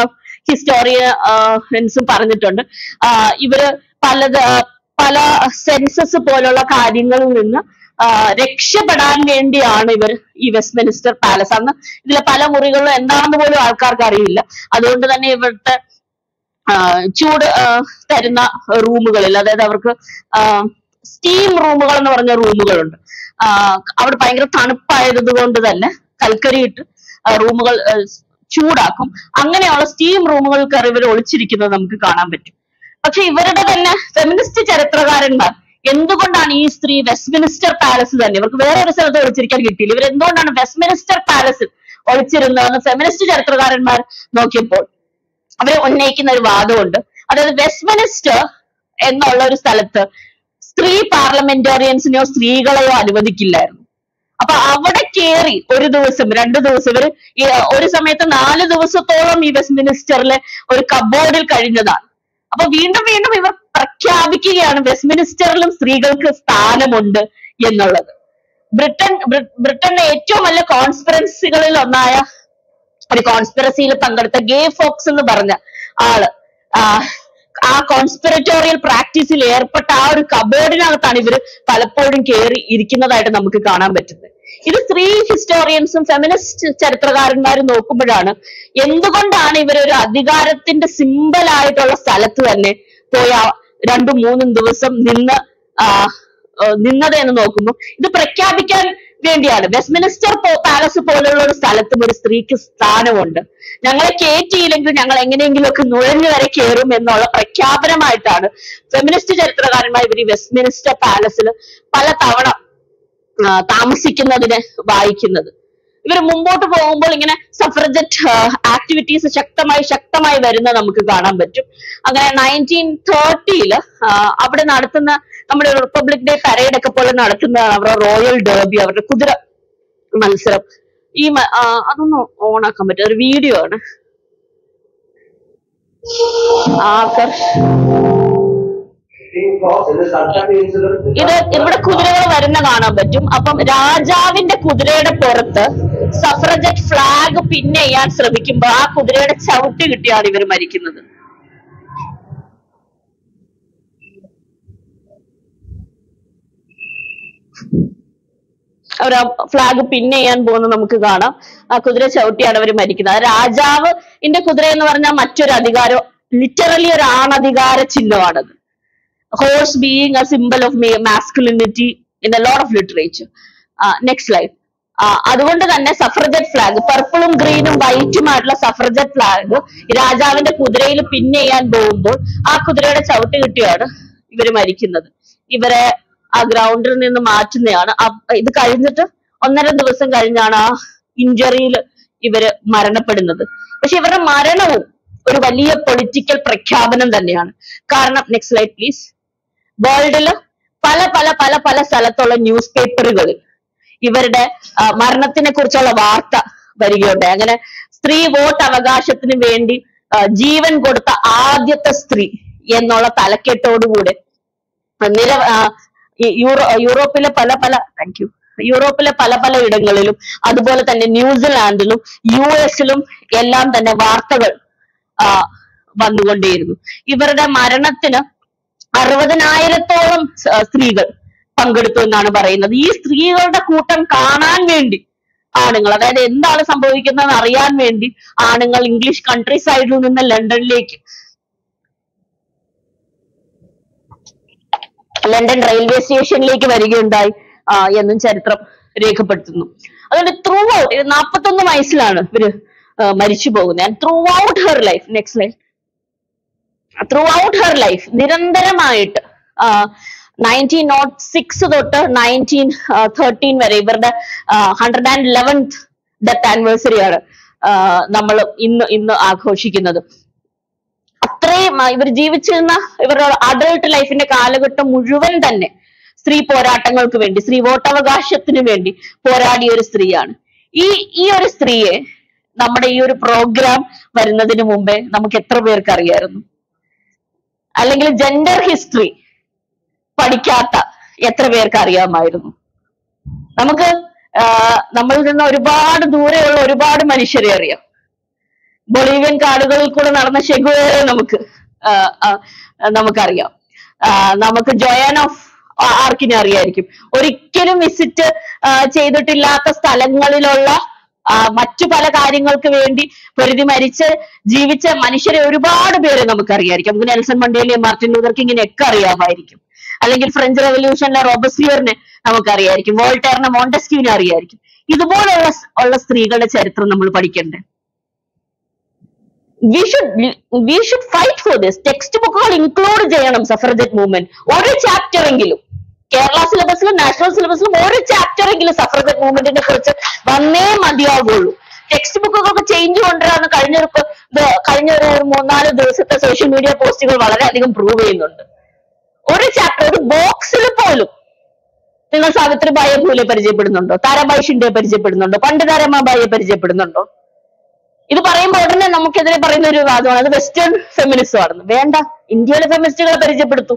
ഹിസ്റ്റോറിയൻസും പറഞ്ഞിട്ടുണ്ട് ആ, ഇവര് പലത് ആ, പല സെൻസസ് പോലുള്ള കാര്യങ്ങളിൽ നിന്ന് ആ, രക്ഷപ്പെടാൻ വേണ്ടിയാണ് ഇവർ ഈ വെസ്റ്റ്മിനിസ്റ്റർ പാലസ് അന്ന് ഇതിലെ പല മുറികളും എന്താണെന്ന് പോലും ആൾക്കാർക്ക് അറിയില്ല അതുകൊണ്ട് തന്നെ ഇവിടുത്തെ ആ, ചൂട് ആ, തരുന്ന റൂമുകളിൽ അതായത് അവർക്ക് സ്റ്റീം റൂമുകൾ എന്ന് പറഞ്ഞ റൂമുകളുണ്ട് ആ, അവിടെ ഭയങ്കര തണുപ്പായത് കൊണ്ട് തന്നെ കൽക്കരിയിട്ട് റൂമുകൾ ചൂടാക്കും അങ്ങനെയുള്ള സ്റ്റീം റൂമുകൾ കയറി ഇവർ ഒളിച്ചിരിക്കുന്നത് നമുക്ക് കാണാൻ പറ്റും പക്ഷെ ഇവരുടെ തന്നെ ഫെമിനിസ്റ്റ് ചരിത്രകാരന്മാർ എന്തുകൊണ്ടാണ് ഈ സ്ത്രീ വെസ്റ്റ്മിനിസ്റ്റർ പാലസ് തന്നെ ഇവർക്ക് വേറെ ഒരു സ്ഥലത്ത് ഒളിച്ചിരിക്കാൻ കിട്ടിയില്ല ഇവർ എന്തുകൊണ്ടാണ് വെസ്റ്റ്മിനിസ്റ്റർ പാലസിൽ ഒളിച്ചിരുന്നതെന്ന് ഫെമിനിസ്റ്റ് ചരിത്രകാരന്മാർ നോക്കിയപ്പോൾ അവർ ഉന്നയിക്കുന്ന ഒരു വാദമുണ്ട് അതായത് വെസ്റ്റ്മിനിസ്റ്റർ എന്നുള്ള ഒരു സ്ഥലത്ത് സ്ത്രീ പാർലമെന്റേറിയൻസിനെയോ സ്ത്രീകളെയോ അനുവദിക്കില്ലായിരുന്നു അപ്പൊ അവിടെ കേറി ഒരു ദിവസം രണ്ടു ദിവസം ഇവര് ഈ ഒരു സമയത്ത് നാല് ദിവസത്തോളം ഈ വെസ്റ്റ്മിനിസ്റ്ററിലെ ഒരു കബോർഡിൽ കഴിഞ്ഞതാണ് അപ്പൊ വീണ്ടും വീണ്ടും ഇവർ പ്രഖ്യാപിക്കുകയാണ് വെസ്റ്റ്മിനിസ്റ്ററിലും സ്ത്രീകൾക്ക് സ്ഥാനമുണ്ട് എന്നുള്ളത് ബ്രിട്ടൻ ബ്രി- ബ്രിട്ടന്റെ ഏറ്റവും വലിയ കോൺസ്പിറൻസികളിൽ ഒന്നായ ഒരു കോൺസ്പിറസിയിൽ പങ്കെടുത്ത ഗേ ഫോക്സ് എന്ന് പറഞ്ഞ ആള് ആ, ആ കോൺസ്പിററ്റോറിയൽ പ്രാക്ടീസിൽ ഏർപ്പെട്ട ആ ഒരു കബോർഡിനകത്താണ് ഇവര് പലപ്പോഴും കയറി ഇരിക്കുന്നതായിട്ട് നമുക്ക് കാണാൻ പറ്റുന്നത് ഇത് സ്ത്രീ ഹിസ്റ്റോറിയൻസും ഫെമിനിസ്റ്റ് ചരിത്രകാരന്മാരും നോക്കുമ്പോഴാണ് എന്തുകൊണ്ടാണ് ഇവർ ഒരു അധികാരത്തിന്റെ സിമ്പൽ ആയിട്ടുള്ള സ്ഥലത്ത് തന്നെ പോയി ആ രണ്ടും മൂന്നും ദിവസം നിന്ന് ആ, ആ, നിന്നത് എന്ന് നോക്കുമ്പോൾ ഇത് പ്രഖ്യാപിക്കാൻ വേണ്ടിയാണ് വെസ്റ്റ്മിനിസ്റ്റർ പോ- പാലസ് പോലുള്ള ഒരു സ്ഥലത്തും ഒരു സ്ത്രീക്ക് സ്ഥാനമുണ്ട് ഞങ്ങളെ കയറ്റിയില്ലെങ്കിൽ ഞങ്ങൾ എങ്ങനെയെങ്കിലും ഒക്കെ നുഴഞ്ഞു വരെ കയറും എന്നുള്ള പ്രഖ്യാപനമായിട്ടാണ് ഫെമിനിസ്റ്റ് ചരിത്രകാരന്മാർ ഇവർ ഈ വെസ്റ്റ്മിനിസ്റ്റർ പാലസിൽ പല തവണ ആ, താമസിക്കുന്നതിന് വായിക്കുന്നത് ഇവർ മുമ്പോട്ട് പോകുമ്പോൾ ഇങ്ങനെ സഫ്രജറ്റ് ആക്ടിവിറ്റീസ് ശക്തമായി ശക്തമായി വരുന്ന നമുക്ക് കാണാൻ പറ്റും അങ്ങനെ നയൻറ്റീൻ തേർട്ടിയില് അവിടെ നടത്തുന്ന നമ്മുടെ റിപ്പബ്ലിക് ഡേ പരേഡ് ഒക്കെ പോലെ നടത്തുന്നതാണ് അവരുടെ റോയൽ ഡേർബി അവരുടെ കുതിര മത്സരം ഈ മ- ആ, അതൊന്ന് ഓണാക്കാൻ പറ്റും ഒരു വീഡിയോ ആണ് ആകർഷ് ഇത് ഇവിടെ കുതിരകൾ വരുന്ന കാണാൻ പറ്റും അപ്പം രാജാവിന്റെ കുതിരയുടെ പുറത്ത് സഫ്രജറ്റ് ഫ്ലാഗ് പിൻ ചെയ്യാൻ ശ്രമിക്കുമ്പോൾ ആ കുതിരയുടെ ചവിട്ട് കിട്ടിയാണ് ഇവർ മരിക്കുന്നത് അവർ ആ ഫ്ലാഗ് പിൻ ചെയ്യാൻ പോകുന്നത് നമുക്ക് കാണാം ആ കുതിര ചവിട്ടിയാണ് അവർ മരിക്കുന്നത് ആ രാജാവ് ഇന്റെ കുതിര എന്ന് പറഞ്ഞാൽ മറ്റൊരു അധികാരം ലിറ്ററലി ഒരു ആണധികാര ചിഹ്നമാണത് horse being a symbol of masculinity in a lot of literature next slide അതുകൊണ്ട് തന്നെ സഫ്രജറ്റ് ഫ്ലാഗ് പർപ്പിളും ഗ്രീനും വൈറ്റുമായിട്ടുള്ള സഫ്രജറ്റ് ഫ്ലാഗ് രാജാവിന്റെ കുതിരയിൽ പിൻ ചെയ്യാൻ പോകുമ്പോൾ ആ കുതിരയുടെ ചവിട്ട് കിട്ടിയാണ് ഇവര് മരിക്കുന്നത് ഇവരെ ആ ഗ്രൗണ്ടിൽ നിന്ന് മാറ്റുന്നതാണ് അ- ഇത് കഴിഞ്ഞിട്ട് ഒന്നര ദിവസം കഴിഞ്ഞാണ് ആ ഇഞ്ചറിയിൽ ഇവര് മരണപ്പെടുന്നത് പക്ഷെ ഇവരുടെ മരണവും ഒരു വലിയ പൊളിറ്റിക്കൽ പ്രഖ്യാപനം തന്നെയാണ് കാരണം നെക്സ്റ്റ് സ്ലൈഡ് പ്ലീസ് വേൾഡില് പല പല പല പല സ്ഥലത്തുള്ള ന്യൂസ് പേപ്പറുകളിൽ ഇവരുടെ ആ, മരണത്തിനെ കുറിച്ചുള്ള വാർത്ത വരികയുണ്ടായി അങ്ങനെ സ്ത്രീ വോട്ട് അവകാശത്തിന് വേണ്ടി ആ, ജീവൻ കൊടുത്ത ആദ്യത്തെ സ്ത്രീ എന്നുള്ള തലക്കെട്ടോടുകൂടെ നിര ആ, ഈ യൂറോ യൂറോപ്പിലെ പല പല താങ്ക് യു യൂറോപ്പിലെ പല പല ഇടങ്ങളിലും അതുപോലെ തന്നെ ന്യൂസിലാൻഡിലും യു എസിലും എല്ലാം തന്നെ വാർത്തകൾ ആ, വന്നുകൊണ്ടേയിരുന്നു ഇവരുടെ മരണത്തിന് അറുപതിനായിരത്തോളം സ- സ്ത്രീകൾ പങ്കെടുത്തു എന്നാണ് പറയുന്നത് ഈ സ്ത്രീകളുടെ കൂട്ടം കാണാൻ വേണ്ടി ആണുങ്ങൾ അതായത് എന്താണ് സംഭവിക്കുന്നതെന്ന് അറിയാൻ വേണ്ടി ആണുങ്ങൾ ഇംഗ്ലീഷ് കൺട്രി സൈഡിൽ നിന്ന് ലണ്ടനിലേക്ക് ലണ്ടൻ റെയിൽവേ സ്റ്റേഷനിലേക്ക് വരികയുണ്ടായി ആ, എന്നും ചരിത്രം രേഖപ്പെടുത്തുന്നു അതുകൊണ്ട് ത്രൂ ഔട്ട് നാൽപ്പത്തൊന്ന് വയസ്സിലാണ് ഇവര് ആ, മരിച്ചു പോകുന്നത് and throughout her life next life throughout her life നിരന്തരമായിട്ട് നയൻറ്റീൻ നോട്ട് സിക്സ് തൊട്ട് നയൻറ്റീൻ തേർട്ടീൻ വരെ ഇവരുടെ hundred and eleventh death anniversary ആണ് നമ്മൾ ഇന്ന് ഇന്ന് ആഘോഷിക്കുന്നത് അത്രയും ഇവർ ജീവിച്ചിരുന്ന ഇവരുടെ അഡൾട്ട് ലൈഫിന്റെ കാലഘട്ടം മുഴുവൻ തന്നെ സ്ത്രീ പോരാട്ടങ്ങൾക്ക് വേണ്ടി സ്ത്രീ വോട്ടവകാശത്തിന് വേണ്ടി പോരാടിയ ഒരു സ്ത്രീയാണ് ഈ ഈ ഒരു സ്ത്രീയെ നമ്മുടെ ഈ ഒരു പ്രോഗ്രാം വരുന്നതിന് മുമ്പേ നമുക്ക് എത്ര പേർക്ക് അറിയായിരുന്നു അല്ലെങ്കിൽ ജെൻഡർ ഹിസ്റ്ററി പഠിക്കാത്ത എത്ര പേർക്ക് അറിയാമായിരുന്നു നമുക്ക് ആഹ് നമ്മളിൽ നിന്ന് ഒരുപാട് ദൂരെയുള്ള ഒരുപാട് മനുഷ്യരെ അറിയാം ബൊളീവിയൻ കാടുകളിൽ കൂടെ നടന്ന ഷെഗുവേറെ നമുക്ക് ആഹ് ആഹ് നമുക്കറിയാം ആഹ് നമുക്ക് ജോയാൻ ഓഫ് ആർക്കിനെ അറിയായിരിക്കും ഒരിക്കലും വിസിറ്റ് ചെയ്തിട്ടില്ലാത്ത സ്ഥലങ്ങളിലുള്ള ആ, മറ്റു പല കാര്യങ്ങൾക്ക് വേണ്ടി പൊരുതി മരിച്ച് ജീവിച്ച മനുഷ്യരെ ഒരുപാട് പേരെ നമുക്കറിയായിരിക്കും നമുക്ക് നെൽസൺ മണ്ടേലയും മാർട്ടിൻ ലൂതർ കിങ്ങിനെ ഒക്കെ അറിയാമായിരിക്കും അല്ലെങ്കിൽ ഫ്രഞ്ച് റെവല്യൂഷനിലെ റോബസ്റ്റിയറിനെ നമുക്കറിയായിരിക്കും വോൾട്ടേറിനെ മോണ്ടസ്ക്യൂവിനെ അറിയായിരിക്കും ഇതുപോലുള്ള സ് ഉള്ള സ്ത്രീകളുടെ ചരിത്രം നമ്മൾ പഠിക്കണ്ടേ we should we should fight for this text ബുക്കുകൾ ഇൻക്ലൂഡ് ചെയ്യണം സഫർജറ്റ് മൂവ്മെന്റ് ഒരു ചാപ്റ്റർ എങ്കിലും കേരള സിലബസിലും നാഷണൽ സിലബസിലും ഒരു ചാപ്റ്റർ എങ്കിലും സഫർജറ്റ് മൂവ്മെന്റിനെ കുറിച്ച് വന്നേ മതിയാകുള്ളൂ ടെക്സ്റ്റ് ബുക്കൊക്കെ ചേഞ്ച് കൊണ്ടുവരാന്ന് കഴിഞ്ഞ ഒരു ഇപ്പൊ ഇത് കഴിഞ്ഞ ഒരു ഒരു മൂന്നാല് ദിവസത്തെ സോഷ്യൽ മീഡിയ പോസ്റ്റുകൾ വളരെയധികം പ്രൂവ് ചെയ്യുന്നുണ്ട് ഒരു ചാപ്റ്റർ ഒരു ബോക്സിൽ പോലും നിങ്ങൾ സാവിത്രിബായിയെ പൂലെ പരിചയപ്പെടുന്നുണ്ടോ താരാബായി ഷിൻഡെ പരിചയപ്പെടുന്നുണ്ടോ പണ്ഡിത രമാബായിയെ പരിചയപ്പെടുന്നുണ്ടോ ഇത് പറയുമ്പോൾ ഉടനെ നമുക്കെതിരെ പറയുന്ന ഒരു വാദമാണ് അത് വെസ്റ്റേൺ ഫെമിനിസം ആണെന്ന് വേണ്ട ഇന്ത്യയിലെ ഫെമിനിസ്റ്റുകളെ പരിചയപ്പെടുത്തു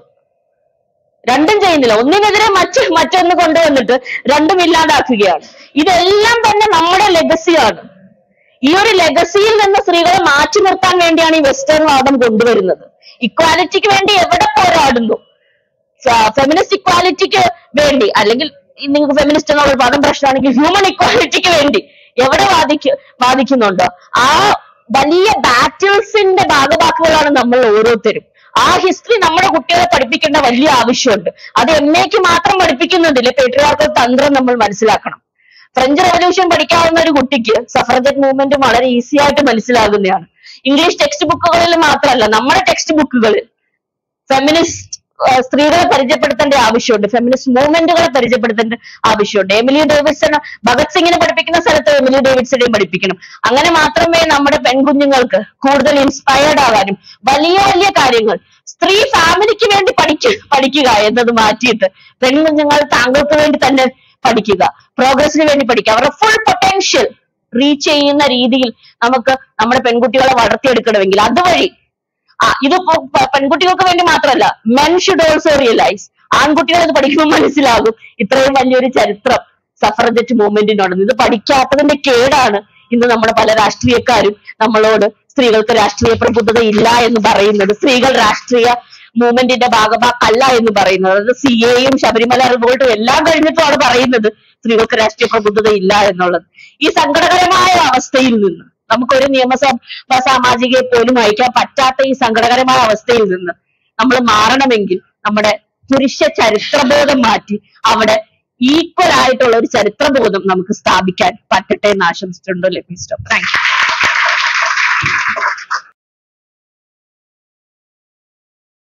രണ്ടും ചെയ്യുന്നില്ല ഒന്നിനെതിരെ മറ്റ് മറ്റൊന്ന് കൊണ്ടുവന്നിട്ട് രണ്ടും ഇല്ലാതാക്കുകയാണ് ഇതെല്ലാം തന്നെ നമ്മുടെ ലെഗസിയാണ് ഈ ഒരു ലെഗസിയിൽ നിന്ന് സ്ത്രീകളെ മാറ്റി നിർത്താൻ വേണ്ടിയാണ് ഈ വെസ്റ്റേൺ വാദം കൊണ്ടുവരുന്നത് ഇക്വാലിറ്റിക്ക് വേണ്ടി എവിടെ പോരാടുന്നു ഫെമിനിസ്റ്റ് ഇക്വാലിറ്റിക്ക് വേണ്ടി അല്ലെങ്കിൽ ഈ നിങ്ങൾക്ക് ഫെമിനിസ്റ്റ് എന്നുള്ള ഒരു പദം പ്രശ്നമാണെങ്കിൽ ഹ്യൂമൻ ഇക്വാലിറ്റിക്ക് വേണ്ടി എവിടെ വാദിക്ക വാദിക്കുന്നുണ്ടോ ആ വലിയ ബാറ്റിൽസിന്റെ ഭാഗവാക്കുകളാണ് നമ്മൾ ഓരോരുത്തരും ആ ഹിസ്റ്ററി നമ്മുടെ കുട്ടികളെ പഠിപ്പിക്കേണ്ട വലിയ ആവശ്യമുണ്ട് അത് എം എക്ക് മാത്രം പഠിപ്പിക്കുന്നുണ്ടില്ല പേട്രിയാർക്കൽ തന്ത്രം നമ്മൾ മനസ്സിലാക്കണം ഫ്രഞ്ച് റവല്യൂഷൻ പഠിക്കാവുന്ന ഒരു കുട്ടിക്ക് സഫ്രജറ്റ് മൂവ്മെന്റ് വളരെ ഈസി ആയിട്ട് മനസ്സിലാകുന്നതാണ് ഇംഗ്ലീഷ് ടെക്സ്റ്റ് ബുക്കുകളിൽ മാത്രമല്ല നമ്മുടെ ടെക്സ്റ്റ് ബുക്കുകളിൽ ഫെമിനിസ്റ്റ് സ്ത്രീകളെ പരിചയപ്പെടുത്തേണ്ട ആവശ്യമുണ്ട് ഫെമിനിസ്റ്റ് മൂവ്മെന്റുകളെ പരിചയപ്പെടുത്തേണ്ട ആവശ്യമുണ്ട് എമിലി ഡേവിഡ്സൺ ഭഗത് സിംഗിനെ പഠിപ്പിക്കുന്ന സ്ഥലത്ത് എമിലി ഡേവിഡ്സണെയും പഠിപ്പിക്കണം അങ്ങനെ മാത്രമേ നമ്മുടെ പെൺകുഞ്ഞുങ്ങൾക്ക് കൂടുതൽ ഇൻസ്പയർഡ് ആകാനും വലിയ വലിയ കാര്യങ്ങൾ സ്ത്രീ ഫാമിലിക്ക് വേണ്ടി പഠിക്ക പഠിക്കുക എന്നത് മാറ്റിയിട്ട് പെൺകുഞ്ഞുങ്ങൾ താങ്കൾക്ക് വേണ്ടി തന്നെ പഠിക്കുക പ്രോഗ്രസിന് വേണ്ടി പഠിക്കുക അവരുടെ ഫുൾ പൊട്ടൻഷ്യൽ റീച്ച് ചെയ്യുന്ന രീതിയിൽ നമുക്ക് നമ്മുടെ പെൺകുട്ടികളെ വളർത്തിയെടുക്കണമെങ്കിൽ അതുവഴി ആ ഇതിപ്പോ പ- പെൺകുട്ടികൾക്ക് വേണ്ടി മാത്രമല്ല മെൻ ഷുഡ് ഓൾസോ റിയലൈസ് ആൺകുട്ടികൾ ഇത് പഠിക്കുമ്പോൾ മനസ്സിലാകും ഇത്രയും വലിയൊരു ചരിത്രം സഫറജറ്റ് മൂവ്മെന്റിനോട് ഇത് പഠിക്കാത്തതിന്റെ കേടാണ് ഇന്ന് നമ്മുടെ പല രാഷ്ട്രീയക്കാരും നമ്മളോട് സ്ത്രീകൾക്ക് രാഷ്ട്രീയ പ്രബുദ്ധത ഇല്ല എന്ന് പറയുന്നത് സ്ത്രീകൾ രാഷ്ട്രീയ മൂവ്മെന്റിന്റെ ഭാഗമാക്കല്ല എന്ന് പറയുന്നത് അതായത് സി എയും ശബരിമല റിവോൾട്ടും എല്ലാം കഴിഞ്ഞിട്ടുമാണ് പറയുന്നത് സ്ത്രീകൾക്ക് രാഷ്ട്രീയ പ്രബുദ്ധത ഇല്ല എന്നുള്ളത് ഈ സങ്കടകരമായ അവസ്ഥയിൽ നിന്ന് നമുക്കൊരു നിയമസഭ സാമാജികയെ പോലും അയക്കാൻ പറ്റാത്ത ഈ സങ്കടകരമായ അവസ്ഥയിൽ നിന്ന് നമ്മൾ മാറണമെങ്കിൽ നമ്മുടെ പുരുഷ ചരിത്രബോധം മാറ്റി അവിടെ ഈക്വൽ ആയിട്ടുള്ള ഒരു ചരിത്രബോധം നമുക്ക് സ്ഥാപിക്കാൻ പറ്റട്ടെ എന്ന് ആശംസിച്ചിട്ടുണ്ടോ ലഭിച്ചിട്ടോ താങ്ക് യു